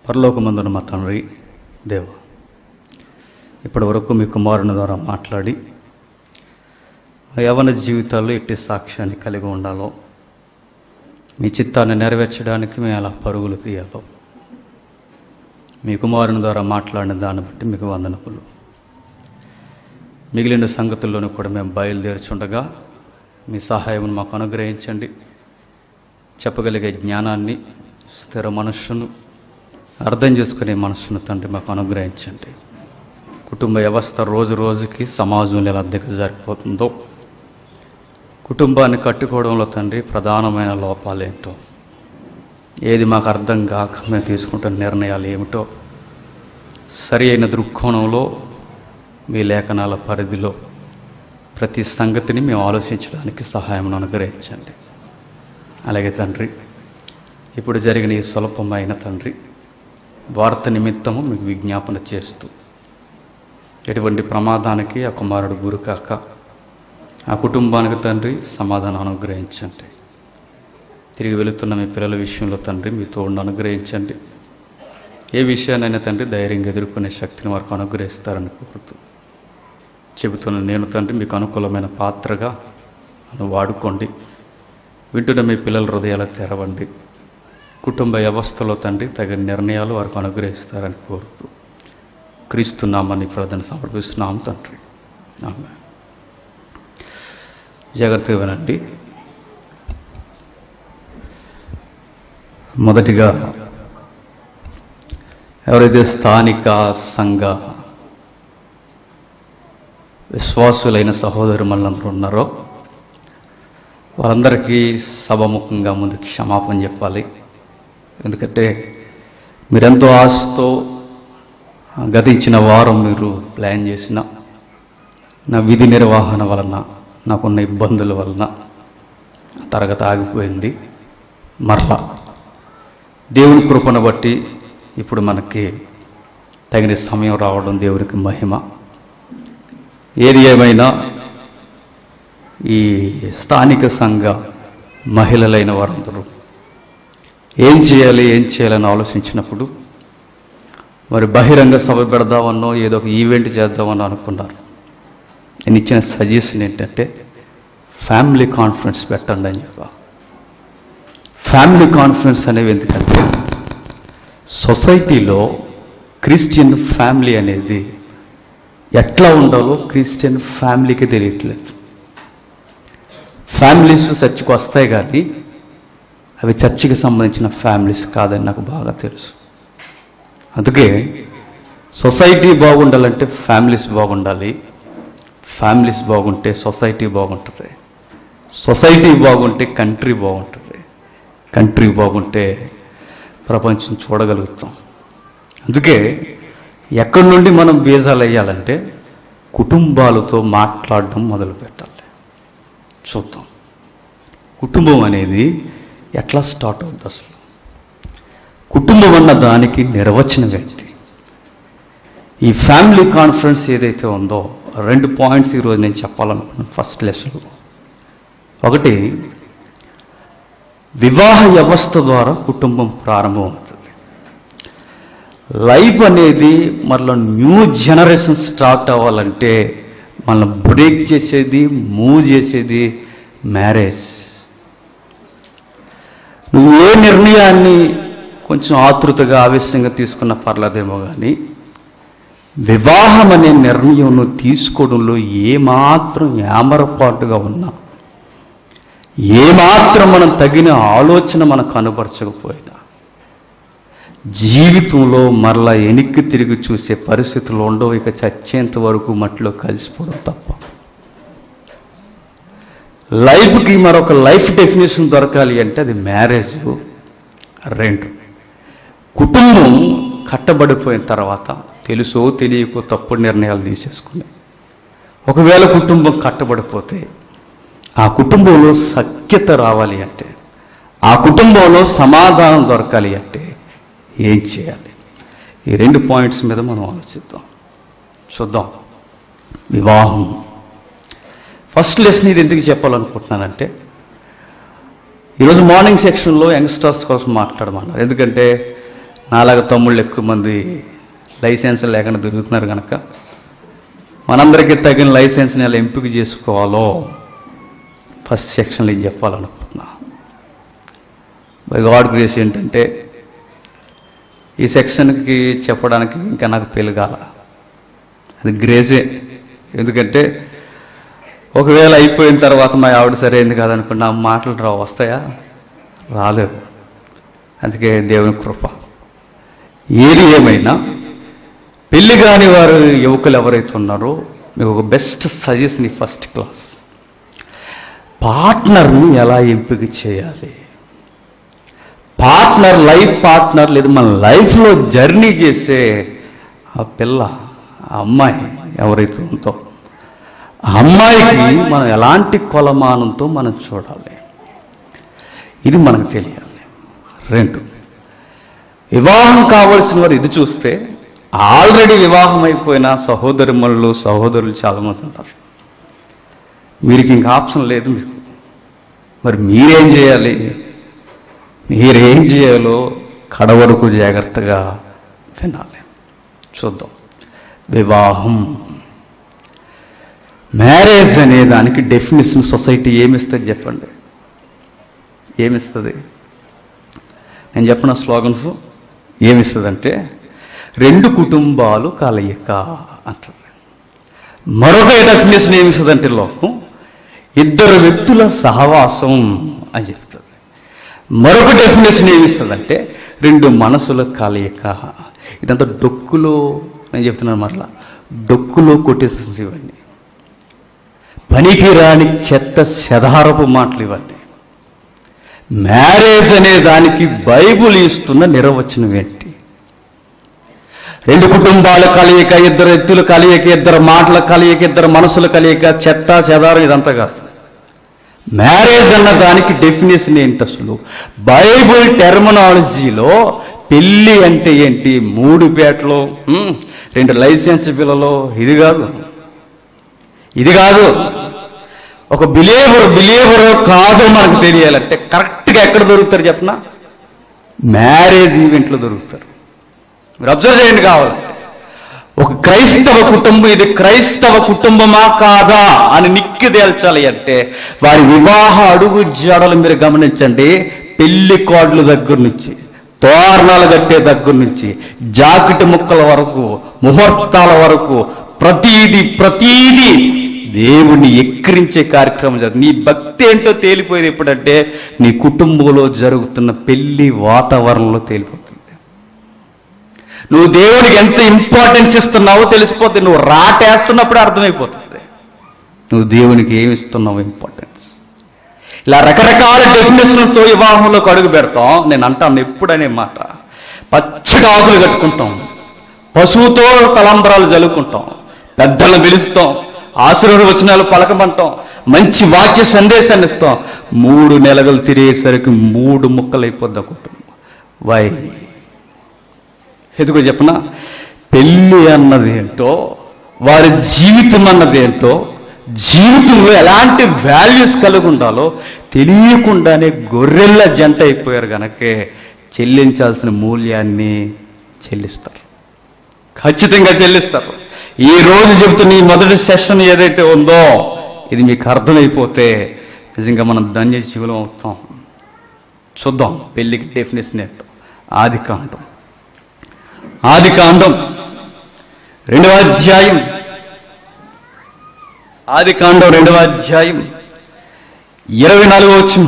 పరలోకమందున మా తండ్రి దేవ ఇప్పటి వరకు మీ కుమారుని ద్వారా మాట్లాడి మా యవన జీవితాల్లో ఎట్టి సాక్ష్యాన్ని కలిగి ఉండాలో మీ చిత్తాన్ని నెరవేర్చడానికి మేము ఎలా పరుగులు తీయాలో మీ కుమారుని ద్వారా మాట్లాడిన దాన్ని బట్టి మీకు వందనములు మిగిలిన సంగతుల్లోనూ కూడా మేము బయలుదేరుచుండగా మీ సహాయం మాకు అనుగ్రహించండి చెప్పగలిగే జ్ఞానాన్ని స్థిర మనస్సును అర్థం చేసుకునే మనస్సును తండ్రి మాకు అనుగ్రహించండి కుటుంబ వ్యవస్థ రోజు రోజుకి సమాజంలో ఎలా దిగజారిపోతుందో కుటుంబాన్ని కట్టుకోవడంలో తండ్రి ప్రధానమైన లోపాలేంటో ఏది మాకు అర్థం కాక మేము తీసుకుంటున్న నిర్ణయాలు ఏమిటో సరి అయిన దృక్కోణంలో మీ లేఖనాల పరిధిలో ప్రతి సంగతిని మేము ఆలోచించడానికి సహాయం అనుగ్రహించండి అలాగే తండ్రి ఇప్పుడు జరిగిన ఈ స్వల్పమైన తండ్రి వార్త నిమిత్తము మీకు విజ్ఞాపన చేస్తూ ఎటువంటి ప్రమాదానికి ఆ కుమారుడు గురి కాక ఆ కుటుంబానికి తండ్రి సమాధానం అనుగ్రహించండి తిరిగి వెళుతున్న మీ పిల్లల విషయంలో తండ్రి మీ తోడును అనుగ్రహించండి ఏ విషయాన్నైనా తండ్రి ధైర్యంగా ఎదుర్కొనే శక్తిని వారికి అనుగ్రహిస్తారని కోరుతూ చెబుతున్న నేను తండ్రి మీకు అనుకూలమైన పాత్రగా నన్ను వాడుకోండి వింటున్న మీ పిల్లల హృదయాలు తెరవండి కుటుంబ వ్యవస్థలో తండ్రి తగిన నిర్ణయాలు వారికి అనుగ్రహిస్తారని కోరుతూ క్రీస్తున్నామని ప్రార్థన సమర్పిస్తున్నాం తండ్రి ఆమె జాగ్రత్తగా వినండి మొదటిగా ఎవరైతే స్థానిక సంఘ విశ్వాసులైన సహోదరులందరూ ఉన్నారో వారందరికీ సభముఖంగా ముందు క్షమాపణ చెప్పాలి ఎందుకంటే మీరెంతో ఆశతో గతించిన వారం మీరు ప్లాన్ చేసిన నా విధి నిర్వహణ వలన నాకున్న ఇబ్బందుల వలన తరగతి ఆగిపోయింది మరలా దేవుని కృపను బట్టి ఇప్పుడు మనకి తగిన సమయం రావడం దేవునికి మహిమ ఏది ఏమైనా ఈ స్థానిక సంఘ మహిళలైన వారందరూ ఏం చేయాలి ఏం చేయాలని ఆలోచించినప్పుడు మరి బహిరంగ సభ పెడదామన్నో ఏదో ఒక ఈవెంట్ చేద్దామని అనుకున్నారు నేను ఇచ్చిన సజెషన్ ఏంటంటే ఫ్యామిలీ కాన్ఫరెన్స్ పెట్టండి అని చెప్పా ఫ్యామిలీ కాన్ఫరెన్స్ అనేవి ఎందుకంటే సొసైటీలో క్రిస్టియన్ ఫ్యామిలీ అనేది ఎట్లా ఉండాలో క్రిస్టియన్ ఫ్యామిలీకి తెలియట్లేదు ఫ్యామిలీస్ చర్చికి వస్తాయి కానీ అవి చర్చికి సంబంధించిన ఫ్యామిలీస్ కాదని నాకు బాగా తెలుసు అందుకే సొసైటీ బాగుండాలంటే ఫ్యామిలీస్ బాగుండాలి ఫ్యామిలీస్ బాగుంటే సొసైటీ బాగుంటుంది సొసైటీ బాగుంటే కంట్రీ బాగుంటుంది కంట్రీ బాగుంటే ప్రపంచం చూడగలుగుతాం అందుకే ఎక్కడి నుండి మనం బీజాలు వేయాలంటే కుటుంబాలతో మాట్లాడడం మొదలు పెట్టాలి చూద్దాం కుటుంబం అనేది ఎట్లా స్టార్ట్ అవుతుంది అసలు కుటుంబం అన్న దానికి నిర్వచనం ఏంటి ఈ ఫ్యామిలీ కాన్ఫరెన్స్ ఏదైతే ఉందో రెండు పాయింట్స్ ఈరోజు నేను చెప్పాలనుకున్నాను ఫస్ట్ లెసన్ ఒకటి వివాహ వ్యవస్థ ద్వారా కుటుంబం ప్రారంభమవుతుంది లైఫ్ అనేది మరలా న్యూ జనరేషన్ స్టార్ట్ అవ్వాలంటే మన బ్రేక్ చేసేది మూవ్ చేసేది మ్యారేజ్ నువ్వు ఏ నిర్ణయాన్ని కొంచెం ఆతృతగా ఆవేశంగా తీసుకున్న పర్లేదేమో కానీ వివాహం అనే నిర్ణయం నువ్వు తీసుకోవడంలో ఏమాత్రం యామరపాటుగా ఉన్నా ఏమాత్రం మనం తగిన ఆలోచన మనకు కనపరచకపోయినా జీవితంలో మరలా వెనక్కి తిరిగి చూసే పరిస్థితులు ఉండవు ఇక చచ్చేంత వరకు మట్టిలో కలిసిపోవడం తప్ప లైఫ్కి మరొక లైఫ్ డెఫినేషన్ దొరకాలి అంటే అది మ్యారేజ్ రెండు కుటుంబం కట్టబడిపోయిన తర్వాత తెలుసో తెలియకో తప్పుడు నిర్ణయాలు తీసేసుకుని ఒకవేళ కుటుంబం కట్టబడిపోతే ఆ కుటుంబంలో సఖ్యత రావాలి అంటే ఆ కుటుంబంలో సమాధానం దొరకాలి అంటే ఏం చేయాలి ఈ రెండు పాయింట్స్ మీద మనం ఆలోచిద్దాం చూద్దాం వివాహం ఫస్ట్ లెసన్ ఇది ఎందుకు చెప్పాలనుకుంటున్నానంటే ఈరోజు మార్నింగ్ సెక్షన్లో యంగ్స్టర్స్ కోసం మాట్లాడమన్నారు ఎందుకంటే నాలాగ తమ్ముళ్ళు ఎక్కువ మంది లైసెన్స్ లేకుండా తిరుగుతున్నారు కనుక మనందరికీ తగిన లైసెన్స్ని ఎలా ఎంపిక చేసుకోవాలో ఫస్ట్ సెక్షన్లో ఏం చెప్పాలనుకుంటున్నా బై గాడ్ గ్రేస్ ఏంటంటే ఈ సెక్షన్కి చెప్పడానికి ఇంకా నాకు పెళ్ళిగాల అది గ్రేసే ఎందుకంటే ఒకవేళ అయిపోయిన తర్వాత మా ఆవిడ సరైంది కాదనుకున్న ఆ మాటలు రా వస్తాయా రాలేవు అందుకే దేవుని కృప ఏది ఏమైనా పెళ్లి కాని వారు యువకులు ఎవరైతే ఉన్నారో మీకు ఒక బెస్ట్ సజెషన్ ఈ ఫస్ట్ క్లాస్ పార్ట్నర్ని ఎలా ఎంపిక చేయాలి పార్ట్నర్ లైఫ్ పార్ట్నర్ లేదు మన లైఫ్లో జర్నీ చేసే ఆ పిల్ల ఆ అమ్మాయి ఎవరైతే ఉందో ఆ అమ్మాయికి మనం ఎలాంటి కొలమానంతో మనం చూడాలి ఇది మనకు తెలియాలి రెండు వివాహం కావలసిన వారు ఇది చూస్తే ఆల్రెడీ వివాహం అయిపోయిన సహోదరిమల్లు సహోదరులు చాలామంది ఉన్నారు వీరికి ఇంకా ఆప్షన్ లేదు మీకు మరి మీరేం చేయాలి మీరేం చేయాలో కడవరకు జాగ్రత్తగా వినాలి చూద్దాం వివాహం మ్యారేజ్ అనే దానికి డెఫినేషన్ సొసైటీ ఏమిస్తుంది చెప్పండి ఏమిస్తుంది నేను చెప్పిన స్లోగన్స్ ఏమిస్తుందంటే రెండు కుటుంబాలు కలయిక అంటుంది మరొక డెఫినేషన్ ఏమిస్తుందంటే లోకం ఇద్దరు వ్యక్తుల సహవాసం అని చెప్తుంది మరొక డెఫినేషన్ ఏమిస్తుందంటే రెండు మనసుల కలయిక ఇదంతా డొక్కులో నేను చెప్తున్నాను మరలా డొక్కులో కొట్టేసేసి ఇవన్నీ పనికి రాని చెత్త శధారపు మాటలు ఇవన్నీ మ్యారేజ్ అనే దానికి బైబుల్ ఇస్తున్న నిర్వచనం ఏంటి రెండు కుటుంబాల కలయిక ఇద్దరు ఎత్తుల కలయిక ఇద్దరు మాటల కలయిక ఇద్దరు మనసుల కలయిక చెత్త చెదారం ఇదంతా కాదు మ్యారేజ్ అన్న దానికి డెఫినేషన్ ఏంటి అసలు బైబుల్ టెర్మినాలజీలో పెళ్ళి అంటే ఏంటి మూడు పేటలో హ్మ్, రెండు లైసెన్స్ బిల్లలో ఇది కాదు ఇది కాదు ఒక బిలీవర్ బిలీవర్ కాదు మనకు తెలియాలంటే కరెక్ట్గా ఎక్కడ దొరుకుతారు చెప్పనా మ్యారేజ్ ఈవెంట్లో దొరుకుతారు మీరు అబ్జర్వ్ చేయండి కావాలంటే ఒక క్రైస్తవ కుటుంబం ఇది క్రైస్తవ కుటుంబమా కాదా అని నిక్కి తేల్చాలి అంటే వారి వివాహ అడుగు జాడలు మీరు గమనించండి పెళ్లి కోడ్ల దగ్గర నుంచి తోరణాలు కట్టే దగ్గర నుంచి జాకెట్ ముక్కల వరకు ముహూర్తాల వరకు ప్రతీది ప్రతీది దేవుణ్ణి ఎక్కిరించే కార్యక్రమం జరుగుతుంది నీ భక్తి ఏంటో తేలిపోయేది ఎప్పుడంటే నీ కుటుంబంలో జరుగుతున్న పెళ్లి వాతావరణంలో తేలిపోతుంది నువ్వు దేవునికి ఎంత ఇంపార్టెన్స్ ఇస్తున్నావో తెలిసిపోతుంది నువ్వు రాటేస్తున్నప్పుడు అర్థమైపోతుంది నువ్వు దేవునికి ఏమి ఇస్తున్నావు ఇంపార్టెన్స్ ఇలా రకరకాల డెఫినేషన్లతో వివాహంలోకి అడుగు పెడతాం నేను అంటాను ఎప్పుడనే మాట పచ్చగా ఆకులు కట్టుకుంటాం పశువుతో తలంబరాలు జలుకుంటాం పెద్దలను పిలుస్తాం ఆశీర్వాద వచనాలు పలకమంటాం మంచి వాక్య సందేశాన్ని ఇస్తాం మూడు నెలలు తిరిగేసరికి మూడు ముక్కలైపోద్ది ఆ కుటుంబం వై ఎందుకో చెప్పనా పెళ్ళి అన్నది ఏంటో వారి జీవితం అన్నది ఏంటో జీవితంలో ఎలాంటి వాల్యూస్ కలిగి ఉండాలో తెలియకుండానే గొర్రెల్ల జంట అయిపోయారు గనకే చెల్లించాల్సిన మూల్యాన్ని చెల్లిస్తారు ఖచ్చితంగా చెల్లిస్తారు ఈ రోజు చెబుతున్న ఈ మొదటి సెషన్ ఏదైతే ఉందో ఇది మీకు అర్థమైపోతే నిజంగా మనం ధన్య జీవులం అవుతాం చూద్దాం పెళ్ళికి డెఫినేషన్ ఏంటో ఆది కాండం ఆది కాండం రెండవ అధ్యాయం ఆది కాండం రెండవ అధ్యాయం ఇరవై నాలుగో వచ్చిన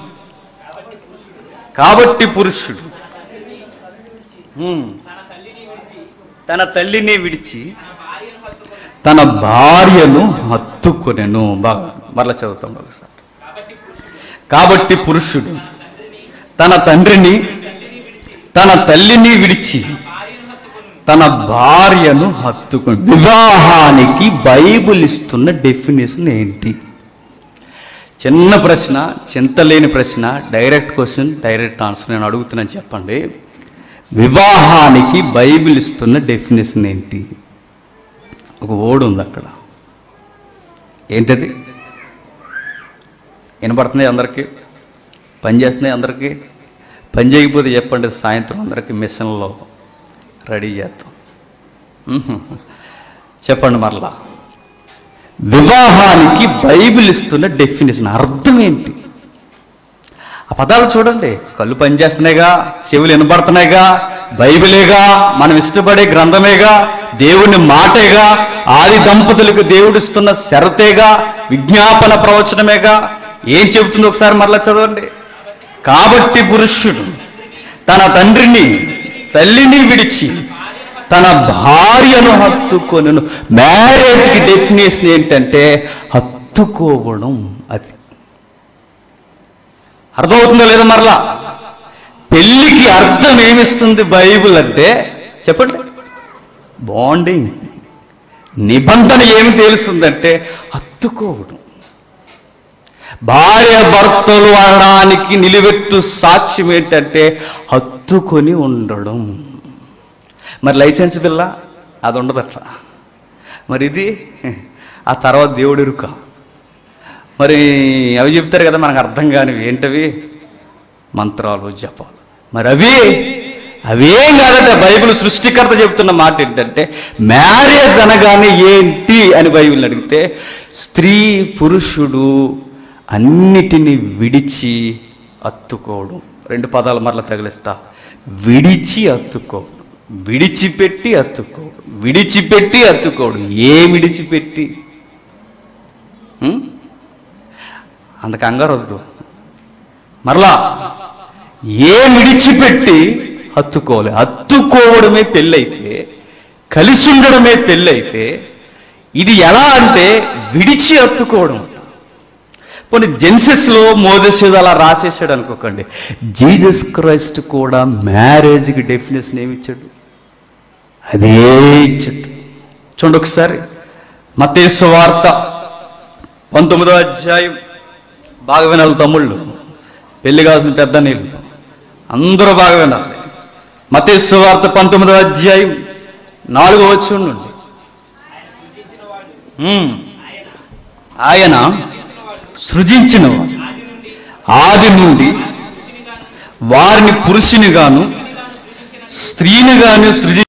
కాబట్టి పురుషుడు హ్మ్. తన తల్లిని విడిచి తన భార్యను హత్తుకొనెను బాగా మరలా చదువుతాం ఒకసారి కాబట్టి పురుషుడు తన తండ్రిని తన తల్లిని విడిచి తన భార్యను హత్తుకుని వివాహానికి బైబుల్ ఇస్తున్న డెఫినేషన్ ఏంటి చిన్న ప్రశ్న చింతలేని ప్రశ్న డైరెక్ట్ క్వశ్చన్ డైరెక్ట్ ఆన్సర్ నేను అడుగుతున్నాను చెప్పండి వివాహానికి బైబిల్ ఇస్తున్న డెఫినేషన్ ఏంటి ఒక ఓడు ఉంది అక్కడ ఏంటది వినపడుతున్నాయి అందరికీ పనిచేస్తున్నాయి అందరికీ పని చేయకపోతే చెప్పండి సాయంత్రం అందరికి మిషన్లో రెడీ చేద్దాం ఉహు. చెప్పండి మరలా వివాహానికి బైబిల్ ఇస్తున్న డెఫినేషన్ అర్థం ఏంటి ఆ పదాలు చూడండి కళ్ళు పనిచేస్తున్నాయిగా చెవులు వినబడుతున్నాయిగా బైబిలేగా మనం ఇష్టపడే గ్రంథమేగా దేవుని మాటేగా ఆది దంపతులకు దేవుడిస్తున్న శరతేగా విజ్ఞాపన ప్రవచనమేగా ఏం చెబుతుంది ఒకసారి మరలా చదవండి కాబట్టి పురుషుడు తన తండ్రిని తల్లిని విడిచి తన భార్యను హత్తుకొను మ్యారేజ్కి డెఫినేషన్ ఏంటంటే హత్తుకోవడం అది అర్థమవుతుందో లేదో మరలా పెళ్లికి అర్థం ఏమిస్తుంది బైబిల్ అంటే చెప్పండి బాండింగ్ నిబంధన ఏమి తెలుస్తుందంటే హత్తుకోవడం భార్య భర్తలు అనడానికి నిలువెత్తు సాక్ష్యం ఏంటంటే హత్తుకొని ఉండడం మరి లైసెన్స్ బిల్ల అది ఉండదట మరి ఇది ఆ తర్వాత దేవుడు ఎరుక మరి అవి చెప్తారు కదా మనకు అర్థం కానివి ఏంటవి మంత్రాలు జపాలు మరి అవి అవేం కాదంటే బైబిల్ సృష్టికర్త చెప్తున్న మాట ఏంటంటే మ్యారేజ్ అనగానే ఏంటి అని బైబిల్ని అడిగితే స్త్రీ పురుషుడు అన్నిటినీ విడిచి అత్తుకోవడం రెండు పదాలు మరలా తగిలిస్తా విడిచి అత్తుకోవడం విడిచిపెట్టి అత్తుకోవడం విడిచిపెట్టి అత్తుకోవడం ఏ విడిచిపెట్టి ఉం? అంత కంగారు వద్దు మరలా ఏ విడిచిపెట్టి హత్తుకోవాలి హత్తుకోవడమే పెళ్ళైతే కలిసి ఉండడమే పెళ్ళైతే ఇది ఎలా అంటే విడిచి హత్తుకోవడం కొన్ని జెన్సెస్లో మోజెస్ ఏదో అలా రాసేసాడు అనుకోకండి జీసస్ క్రైస్ట్ కూడా మ్యారేజ్కి డెఫినేషన్ ఏమి ఇచ్చాడు అదే ఇచ్చాడు చూడండి ఒకసారి మతేసు వార్త పంతొమ్మిదో అధ్యాయం బాగా వినాలి తమ్ముళ్ళు పెళ్లి కావాల్సిన పెద్ద నీళ్ళు అందరూ బాగా వినాలి మతేసు వార్త పంతొమ్మిదో అధ్యాయం నాలుగో వచ్చి ఉండండి ఉమ్. ఆయన సృజించిన ఆది నుండి వారిని పురుషునిగాను స్త్రీనిగాను సృజి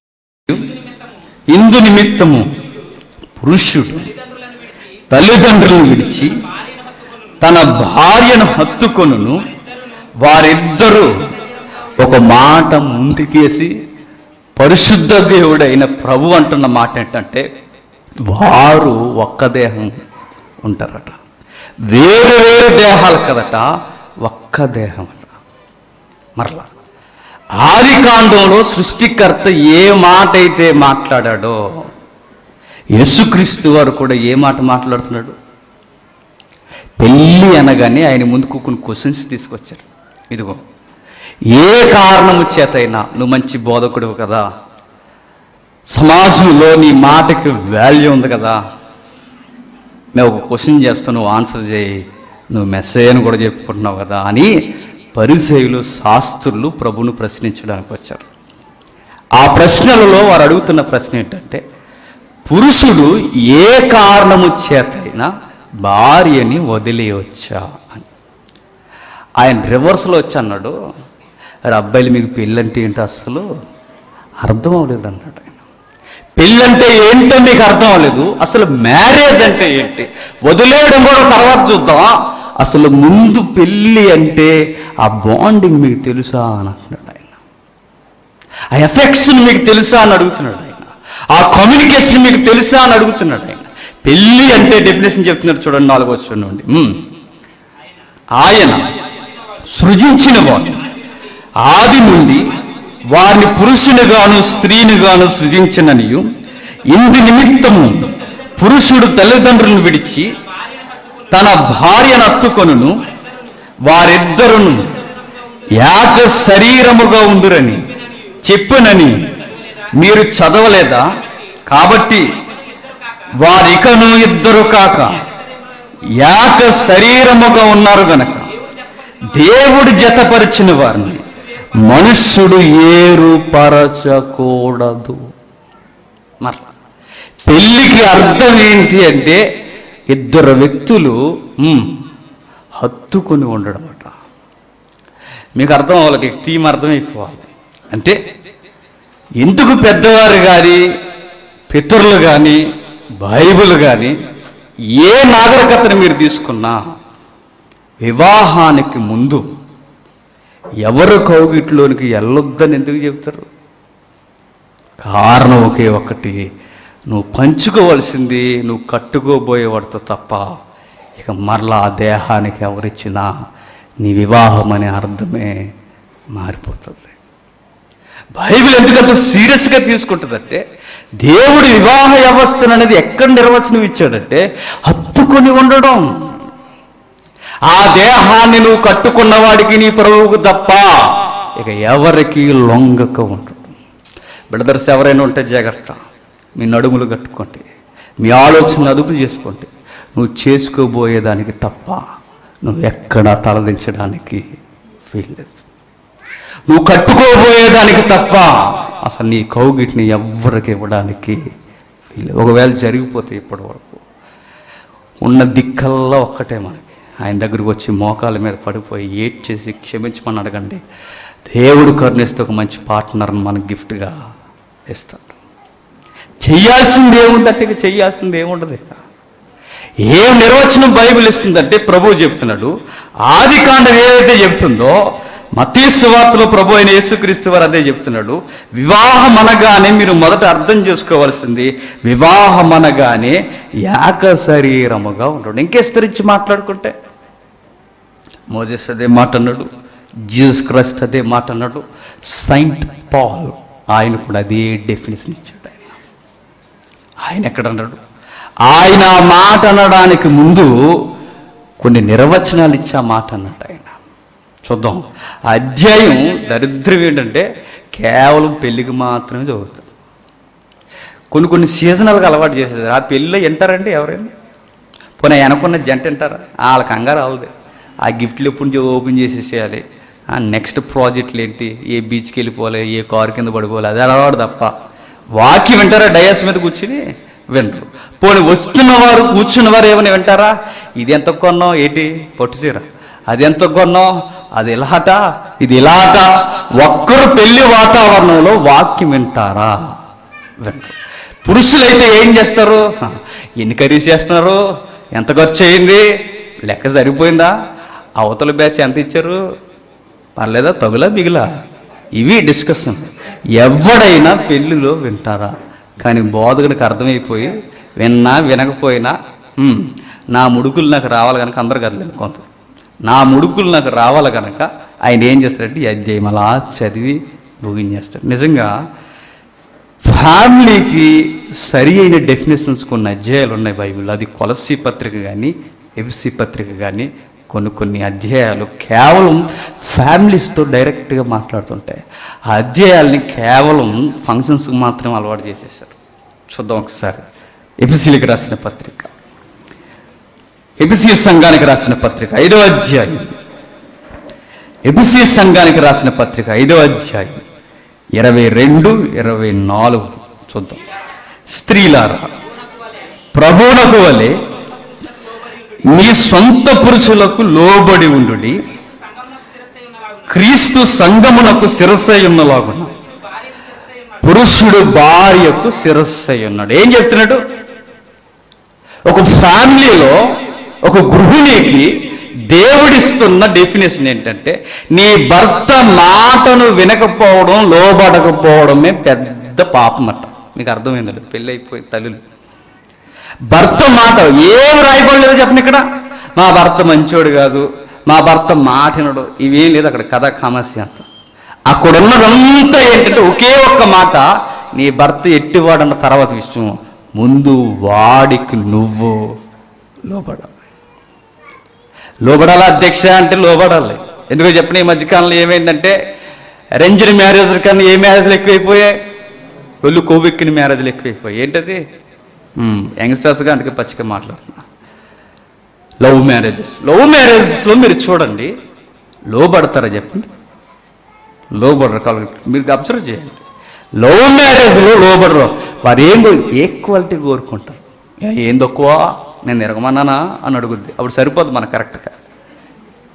ఇందు నిమిత్తము పురుషుడు తల్లిదండ్రులను విడిచి తన భార్యను హత్తుకొనును వారిద్దరూ ఒక మాట ముందుకేసి పరిశుద్ధ దేవుడైన ప్రభు అంటున్న మాట ఏంటంటే వారు ఒక్క దేహం ఉంటారట వేరు వేరు దేహాలు కదట ఒక్క దేహం అట మరలా ఆది కాండంలో సృష్టికర్త ఏ మాట అయితే మాట్లాడాడో యేసుక్రీస్తు వారు కూడా ఏ మాట మాట్లాడుతున్నాడు పెళ్ళి అనగానే ఆయన ముందుకు కొన్ని క్వశ్చన్స్ తీసుకొచ్చారు ఇదిగో ఏ కారణము చేతైనా నువ్వు మంచి బోధకుడివి కదా సమాజంలో నీ మాటకి వాల్యూ ఉంది కదా మేము ఒక క్వశ్చన్ చేస్తాను నువ్వు ఆన్సర్ చేయి నువ్వు మెసేజ్ అని కూడా చెప్పుకుంటున్నావు కదా అని పరిచయులు శాస్త్రులు ప్రభును ప్రశ్నించడానికి వచ్చారు ఆ ప్రశ్నలలో వారు అడుగుతున్న ప్రశ్న ఏంటంటే పురుషుడు ఏ కారణము చేతైనా భార్యని వదిలేయవచ్చా అని ఆయన రివర్స్లో వచ్చి అన్నాడు అరే అబ్బాయిలు మీకు పెళ్ళంటే ఏంటో అసలు అర్థం అవ్వలేదు అన్నాడు ఆయన పెళ్ళంటే ఏంటో మీకు అర్థం అవ్వలేదు అసలు మ్యారేజ్ అంటే ఏంటి వదిలేయడం కూడా తర్వాత చూద్దాం అసలు ముందు పెళ్ళి అంటే ఆ బాండింగ్ మీకు తెలుసా అని అంటున్నాడు ఆయన ఆ ఎఫెక్షన్ మీకు తెలుసా అని అడుగుతున్నాడు ఆయన ఆ కమ్యూనికేషన్ మీకు తెలుసా అని అడుగుతున్నాడు ఆయన పెళ్ళి అంటే డెఫినేషన్ చెప్తున్నాడు చూడండి నాలుగో చూడండి ఉమ్. ఆయన సృజించిన వాడు ఆది నుండి వారిని పురుషునిగాను స్త్రీనిగాను సృజించిననియు ఇందు నిమిత్తము పురుషుడు తల్లిదండ్రులను విడిచి తన భార్యను అత్తుకొనును వారిద్దరును యాక శరీరముగా ఉందురని చెప్పునని మీరు చదవలేదా కాబట్టి వారికను ఇద్దరు కాక యాక శరీరముగా ఉన్నారు గనక దేవుడు జతపరిచిన వారిని మనుష్యుడు ఏరుపరచకూడదు మరలా పెళ్లికి అర్థం ఏంటి అంటే ఇద్దరు వ్యక్తులు ఉమ్, హత్తుకొని ఉండడం అట మీకు అర్థం అవ్వాలి థీమ్ అర్థమైపోవాలి అంటే ఎందుకు పెద్దవారు కానీ పితరులు కానీ బైబిల్ కానీ ఏ నాగరికతను మీరు తీసుకున్నా వివాహానికి ముందు ఎవరు కౌగిట్లోనికి వెళ్ళొద్దని ఎందుకు చెప్తారు కారణం ఒకే ఒక్కటి నువ్వు పంచుకోవలసింది నువ్వు కట్టుకోబోయేవాడితో తప్ప ఇక మరలా ఆ దేహానికి ఎవరిచ్చినా నీ వివాహం అనే అర్థమే మారిపోతుంది బైబిల్ ఎందుకంత సీరియస్గా తీసుకుంటుందంటే దేవుడి వివాహ వ్యవస్థను అనేది ఎక్కడ నిర్వచనం ఇచ్చాడంటే హత్తుకొని ఉండడం ఆ దేహాన్ని నువ్వు కట్టుకున్న వాడికి నీ ప్రభువుకు తప్ప ఇక ఎవరికి లొంగక ఉండదు బ్రదర్స్ ఎవరైనా ఉంటే జాగ్రత్త మీ నడుములు కట్టుకోండి మీ ఆలోచన అదుపు చేసుకోండి నువ్వు చేసుకోబోయేదానికి తప్ప నువ్వు ఎక్కడా తలదించడానికి వీల్లేదు నువ్వు కట్టుకోబోయేదానికి తప్ప అసలు నీ కౌగిటిని ఎవ్వరికి ఇవ్వడానికి వీల్లేదు ఒకవేళ జరిగిపోతే ఇప్పటి వరకు ఉన్న దిక్కల్లా ఒక్కటే మనకి ఆయన దగ్గరికి వచ్చి మోకాల మీద పడిపోయి ఏడ్ చేసి క్షమించమని అడగండి దేవుడు కరుణిస్తే ఒక మంచి పార్ట్నర్ని మనకు గిఫ్ట్గా ఇస్తాడు చెయ్యాల్సింది ఏముందంటే ఇక చెయ్యాల్సింది ఏముండదు ఇక ఏం నిర్వచనం బైబిల్ ఇస్తుందంటే ప్రభు చెప్తున్నాడు ఆది కాండం ఏదైతే చెప్తుందో మతీ సువార్తలో ప్రభు అయిన యేసుక్రీస్తు వారు అదే చెప్తున్నాడు వివాహం అనగానే మీరు మొదట అర్థం చేసుకోవాల్సింది వివాహం అనగానే ఏక శరీరముగా ఉండడం ఇంకెస్తరించి మాట్లాడుకుంటే మోజెస్ అదే మాట అన్నాడు జీసస్ క్రైస్ట్ అదే మాట అన్నాడు సైంట్ పాల్ ఆయన కూడా అదే డెఫినేషన్ ఇచ్చాడు ఆయన ఆయన ఎక్కడ అన్నాడు ఆయన ఆ మాట అనడానికి ముందు కొన్ని నిర్వచనాలు ఇచ్చే ఆ మాట అన్నాడు ఆయన చూద్దాం ఆ అధ్యాయం దరిద్రం ఏంటంటే కేవలం పెళ్లికి మాత్రమే చదువుతారు కొన్ని కొన్ని సీజనల్గా అలవాటు చేసేది ఆ పెళ్ళిలో వింటారండి ఎవరైనా పోనీ వెనకున్న జంట వింటారా వాళ్ళ కంగారు అవదు ఆ గిఫ్ట్లు ఎప్పుడు నుంచి ఓపెన్ చేసేసేయాలి ఆ నెక్స్ట్ ప్రాజెక్టులు ఏంటి ఏ బీచ్కి వెళ్ళిపోవాలి ఏ కారు కింద పడిపోవాలి అది అలవాడు తప్ప వాకి వింటారా డయాస్ మీద కూర్చుని వినరు పోనీ వస్తున్న వారు కూర్చున్న వారు ఏమైనా వింటారా ఇది ఎంత కొన్నాం ఏంటి పట్టు చీర అది ఎంత కొన్నాం అది ఇలాట ఇది ఇలాట ఒక్కరు పెళ్లి వాతావరణంలో వాక్యం వింటారా వినరు పురుషులైతే ఏం చేస్తారు హ, ఎన్ని కర్రీస్ చేస్తున్నారు ఎంత ఖర్చు అయింది లెక్క సరిపోయిందా అవతల బ్యాచ్ ఎంత ఇచ్చారు పర్లేదా తగులా బిగులా ఇవి డిస్కషన్ ఎవడైనా పెళ్ళిలో వింటారా కానీ బోధకుడికి అర్థమైపోయి విన్నా వినకపోయినా "హ్మ్, నా ముడుకులు నాకు రావాలి కనుక అందరు కదలేదు కొంత నా ముడుకులు నాకు రావాలి కనుక ఆయన ఏం చేస్తాడంటే ఈ అధ్యాయం అలా చదివి ముగించేస్తాడు నిజంగా ఫ్యామిలీకి సరి అయిన డెఫినేషన్స్ కొన్ని అధ్యాయాలు ఉన్నాయి బైబిల్ అది కొలసి పత్రిక కానీ ఎఫ్సి పత్రిక కానీ కొన్ని కొన్ని అధ్యాయాలు కేవలం ఫ్యామిలీస్తో డైరెక్ట్గా మాట్లాడుతుంటాయి ఆ అధ్యాయాల్ని కేవలం ఫంక్షన్స్కి మాత్రమే అలవాటు చేసేసారు చూద్దాం ఒకసారి ఎఫ్సీలకు రాసిన పత్రిక ఎబిసి సంఘానికి రాసిన పత్రిక ఐదవ అధ్యాయం ఎబిసి సంఘానికి రాసిన పత్రిక ఐదవ అధ్యాయం ఇరవై రెండు ఇరవై నాలుగు చూద్దాం స్త్రీలారా ప్రభువునకు వలె మీ సొంత పురుషులకు లోబడి ఉండు క్రీస్తు సంగమునకు శిరస్సై ఉన్నలాగున పురుషుడు భార్యకు శిరస్సై ఉన్నాడు ఏం చెప్తున్నాడు ఒక ఫ్యామిలీలో ఒక గృహిణికి దేవుడిస్తున్న డెఫినేషన్ ఏంటంటే నీ భర్త మాటను వినకపోవడం లోబడకపోవడమే పెద్ద పాపం అట మీకు అర్థమైందండి పెళ్ళి అయిపోయి తల్లులు భర్త మాట ఏం రాయబడలేదు చెప్పండి ఇక్కడ మా భర్త మంచోడు కాదు మా భర్త మాటినడు ఇవేం లేదు అక్కడ కథ సమస్య అంత అక్కడ ఉన్నదంతా ఏంటంటే ఒకే ఒక్క మాట నీ భర్త ఎట్టివాడన్న తర్వాత విషయం ముందు వాడికి నువ్వు లోబడాలి లోబడాలా అధ్యక్ష అంటే లోబడాలి ఎందుకో చెప్పిన ఈ మధ్యకాలంలో ఏమైందంటే అరేంజ్డ్ మ్యారేజ్ కన్నా ఏ మ్యారేజ్లు ఎక్కువైపోయాయి ఒళ్ళు కొవ్వెక్కిన మ్యారేజ్లు ఎక్కువైపోయాయి ఏంటది యంగ్స్టర్స్గా అందుకే పచ్చిగా మాట్లాడుతున్నా లవ్ మ్యారేజెస్ లవ్ మ్యారేజెస్లో మీరు చూడండి లోబడతారా చెప్పండి లోబడరు కావాలి మీరు అబ్జర్వ్ చేయండి లవ్ మ్యారేజ్లో లోబడరు వారు ఏం ఈక్వాలిటీ కోరుకుంటారు ఏ- ఏం తక్కువ నేను ఎరగమన్నానా అని అడుగుద్ది అప్పుడు సరిపోదు మన కరెక్ట్గా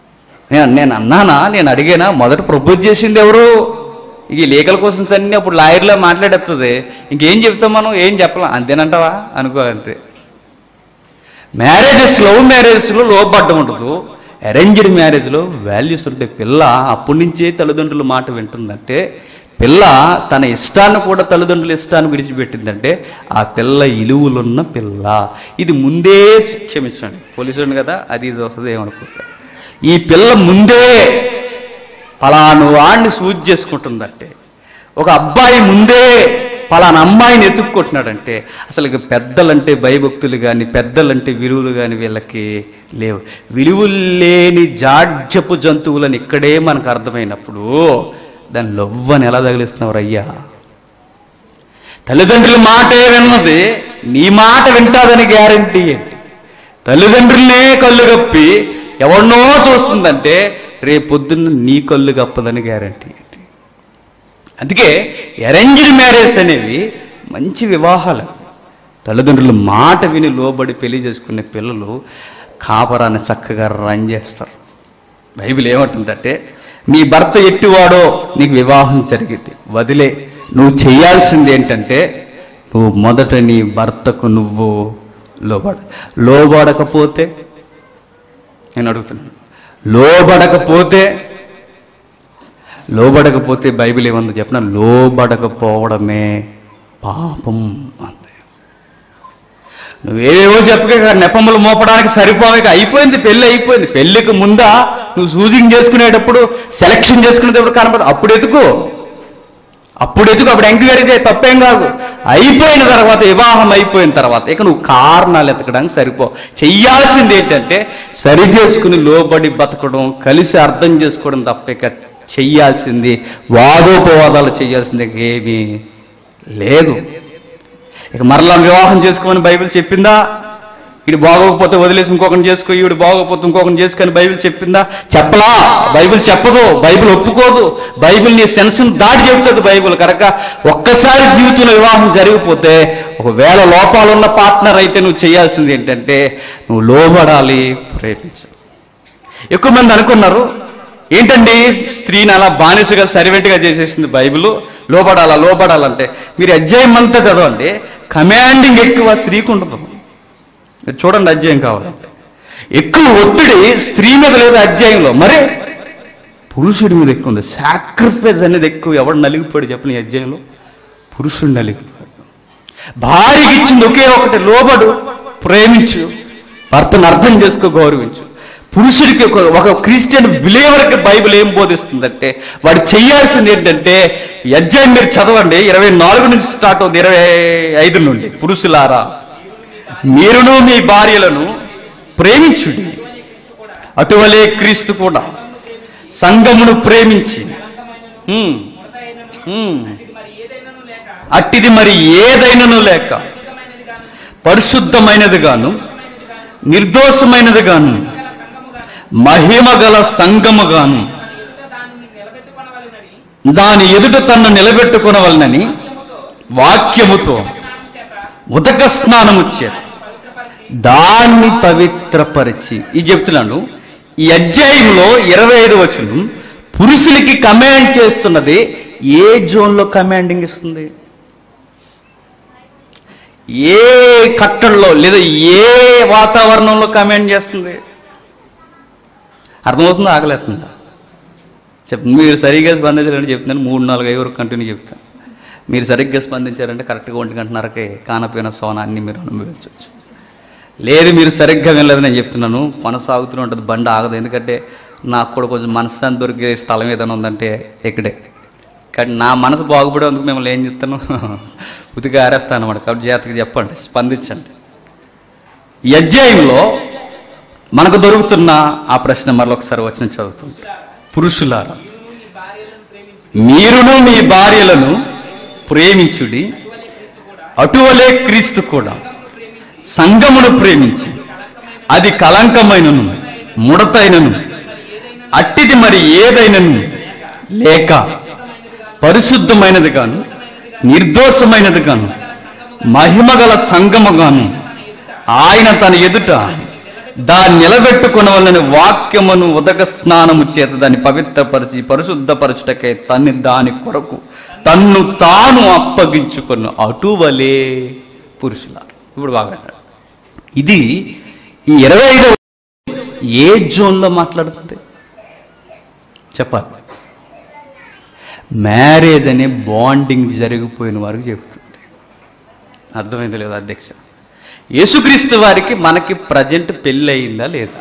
నేను నేను అన్నానా నేను అడిగానా మొదట ప్రపోజ్ చేసింది ఎవరు ఇక ఈ లీగల్ క్వశ్చన్స్ అన్నీ అప్పుడు లాయర్లో మాట్లాడేస్తుంది ఇంకేం చెప్తాం మనం ఏం చెప్పలేం అంతేనంటావా అనుకోవాలంతే మ్యారేజెస్ లవ్ మ్యారేజెస్లో లోపడ్డం ఉండదు అరేంజ్డ్ మ్యారేజ్లో వాల్యూస్ ఉంటాయి పిల్ల అప్పటి నుంచే తల్లిదండ్రుల మాట వింటుందంటే పిల్ల తన ఇష్టాన్ని కూడా తల్లిదండ్రుల ఇష్టాన్ని విడిచిపెట్టిందంటే ఆ పిల్ల ఇలువలున్న పిల్ల ఇది ముందే క్షమించండి పోలీసుడు కదా అది ఇది వస్తుంది ఏమనుకుంటా ఈ పిల్ల ముందే పలాను వాడిని సూజ్ చేసుకుంటుందంటే ఒక అబ్బాయి ముందే పలానా అమ్మాయిని ఎత్తుక్కుంటున్నాడంటే అసలు ఇక పెద్దలంటే భయభక్తులు కానీ పెద్దలంటే విలువలు కానీ వీళ్ళకి లేవు విలువలు లేని జాడ్యపు జంతువులని ఇక్కడే మనకు అర్థమైనప్పుడు దాన్ని లవ్వని ఎలా తగిలిస్తున్నారు అయ్యా తల్లిదండ్రుల మాటే విన్నది నీ మాట వింటాదని గ్యారంటీ ఏంటి తల్లిదండ్రులనే కళ్ళు కప్పి ఎవరినో చూస్తుందంటే రేపొద్దున్న నీ కళ్ళు కప్పదని గ్యారంటీ ఏంటి అందుకే అరేంజ్డ్ మ్యారేజ్ అనేవి మంచి వివాహాలు తల్లిదండ్రుల మాట విని లోబడి పెళ్లి చేసుకునే పిల్లలు కాపరాన్ని చక్కగా రన్ చేస్తారు బైబిల్ ఏమంటుందంటే నీ భర్త ఎట్టివాడో నీకు వివాహం జరిగింది వదిలే నువ్వు చేయాల్సింది ఏంటంటే నువ్వు మొదట నీ భర్తకు నువ్వు లోబడ లోబడకపోతే నేను అడుగుతున్నాను లోబడకపోతే లోబడకపోతే బైబిల్ ఏమందో చెప్పిన లోబడకపోవడమే పాపం అంతే నువ్వేవో చెప్పక నెపములు మోపడానికి సరిపోవక అయిపోయింది పెళ్ళి అయిపోయింది పెళ్ళికి ముందా నువ్వు సూజింగ్ చేసుకునేటప్పుడు సెలక్షన్ చేసుకునేటప్పుడు కనపడదు అప్పుడు ఎతుకు అప్పుడు ఎతుకు అప్పుడు ఎంక్వైరీ తప్పేం కాదు అయిపోయిన తర్వాత వివాహం అయిపోయిన తర్వాత ఇక నువ్వు కారణాలు ఎతకడానికి సరిపో చెయ్యాల్సింది ఏంటంటే సరి చేసుకుని లోబడి బతకడం కలిసి అర్థం చేసుకోవడం తప్ప ఇక చెయ్యాల్సింది వాదోపవాదాలు చేయాల్సింది ఏమీ లేదు ఇక మరలా వివాహం చేసుకోమని బైబిల్ చెప్పిందా ఈడు బాగోకపోతే వదిలేసి ఇంకొకరిని చేసుకో ఈవిడ బాగోకపోతే ఇంకొకరిని చేసుకొని బైబిల్ చెప్పిందా చెప్పలా బైబిల్ చెప్పదు బైబిల్ ఒప్పుకోదు బైబిల్ నీ సెన్స్ని దాటి చెబుతుంది బైబిల్ కనుక ఒక్కసారి జీవితంలో వివాహం జరిగిపోతే ఒకవేళ లోపాలున్న పార్ట్నర్ అయితే నువ్వు చేయాల్సింది ఏంటంటే నువ్వు లోబడాలి ప్రేమించు ఎక్కువ మంది అనుకున్నారు ఏంటండి స్త్రీని అలా బానిసగా సర్వెంట్గా చేసేసింది బైబిల్ లోబడాలా లోబడాలంటే మీరు అధ్యాయం అంతా చదవండి కమాండింగ్ ఎక్కువ స్త్రీకి ఉండదు మీరు చూడండి అధ్యాయం కావాలంటే ఎక్కువ ఒత్తిడి స్త్రీ మీద లేదు అధ్యాయంలో మరి పురుషుడి మీద ఎక్కువ ఉంది సాక్రిఫైస్ అనేది ఎక్కువ ఎవడు నలిగిపోయాడు చెప్పని ఈ అధ్యాయంలో పురుషుడు నలిగిపోయాడు భార్యకి ఇచ్చింది ఒకే ఒకటి లోబడు ప్రేమించు భర్తను అర్థం చేసుకో గౌరవించు పురుషుడికి ఒక ఒక క్రిస్టియన్ బిలీవర్కి బైబిల్ ఏం బోధిస్తుందంటే వాడు చేయాల్సింది ఏంటంటే ఈ అధ్యాయం మీరు చదవండి ఇరవై నాలుగు నుంచి స్టార్ట్ అవుతుంది ఇరవై ఐదు నుండి పురుషులారా మీరును మీ భార్యలను ప్రేమించుడి అటువలే క్రీస్తు కూడా సంఘమును ప్రేమించి ఉమ్, ఉమ్, అట్టిది మరి ఏదైనను లేక పరిశుద్ధమైనది గాను నిర్దోషమైనది గాను మహిమ గల సంగము గాను దాని ఎదుట తన్ను నిలబెట్టుకునవలనని వాక్యముతో ఉదక స్నానము చేత దాన్ని పవిత్రపరిచి ఇది చెప్తున్నాను ఈ అధ్యాయంలో ఇరవై ఐదు వచనం పురుషులకి కమాండ్ చేస్తున్నది ఏ జోన్లో కమాండింగ్ ఇస్తుంది ఏ కట్టడలో లేదా ఏ వాతావరణంలో కమాండ్ చేస్తుంది అర్థమవుతుందా ఆగలేస్తుందా చెప్ మీరు సరిగ్గా స్పందించాలని చెప్తున్నాను మూడు నాలుగు ఐదు వరకు కంటిన్యూ చెప్తాను మీరు సరిగ్గా స్పందించారంటే కరెక్ట్గా ఒంటి గంటన్నరకే కానపోయిన సోన అన్ని మీరు అనుభవించవచ్చు లేదు మీరు సరిగ్గా వినలేదు నేను చెప్తున్నాను కొనసాగుతూనే ఉంటుంది బండి ఆగదు ఎందుకంటే నాకు కూడా కొంచెం మనశ్శాంతి దొరికే స్థలం ఏదైనా ఉందంటే ఇక్కడే కానీ నా మనసు బాగుపడేందుకు మిమ్మల్ని ఏం చెప్తాను ఉతిగా ఆరేస్తాను అనమాట కాబట్టి జాతకి చెప్పండి స్పందించండి ఈ అధ్యాయంలో మనకు దొరుకుతున్న ఆ ప్రశ్న మరొకసారి వచ్చిన చదువుతుంది పురుషులారా మీరును మీ భార్యలను ప్రేమించుడి అటువలే క్రీస్తు కూడా సంగమును ప్రేమించి అది కలంకమైనను ముడతైనను అట్టిది మరి ఏదైనను లేక పరిశుద్ధమైనది గాను నిర్దోషమైనది గాను మహిమగల సంగము గాను ఆయన తన ఎదుట దాన్ని నిలబెట్టుకున్న వలన వాక్యమును ఉదక స్నానము చేత దాన్ని పవిత్రపరిచి పరిశుద్ధపరచుటకై తన్ని దాని కొరకు తన్ను తాను అప్పగించుకున్న అటువలే పురుషులారు ఇప్పుడు బాగా వినండి. ఇది ఈ ఇరవై ఐదవ ఏ జోన్లో మాట్లాడుతుంది చెప్పాలి మ్యారేజ్ అనే బాండింగ్ జరిగిపోయిన వారికి చెబుతుంది అర్థమైంది లేదా అధ్యక్ష యేసుక్రీస్తు వారికి మనకి ప్రజెంట్ పెళ్ళి అయిందా లేదా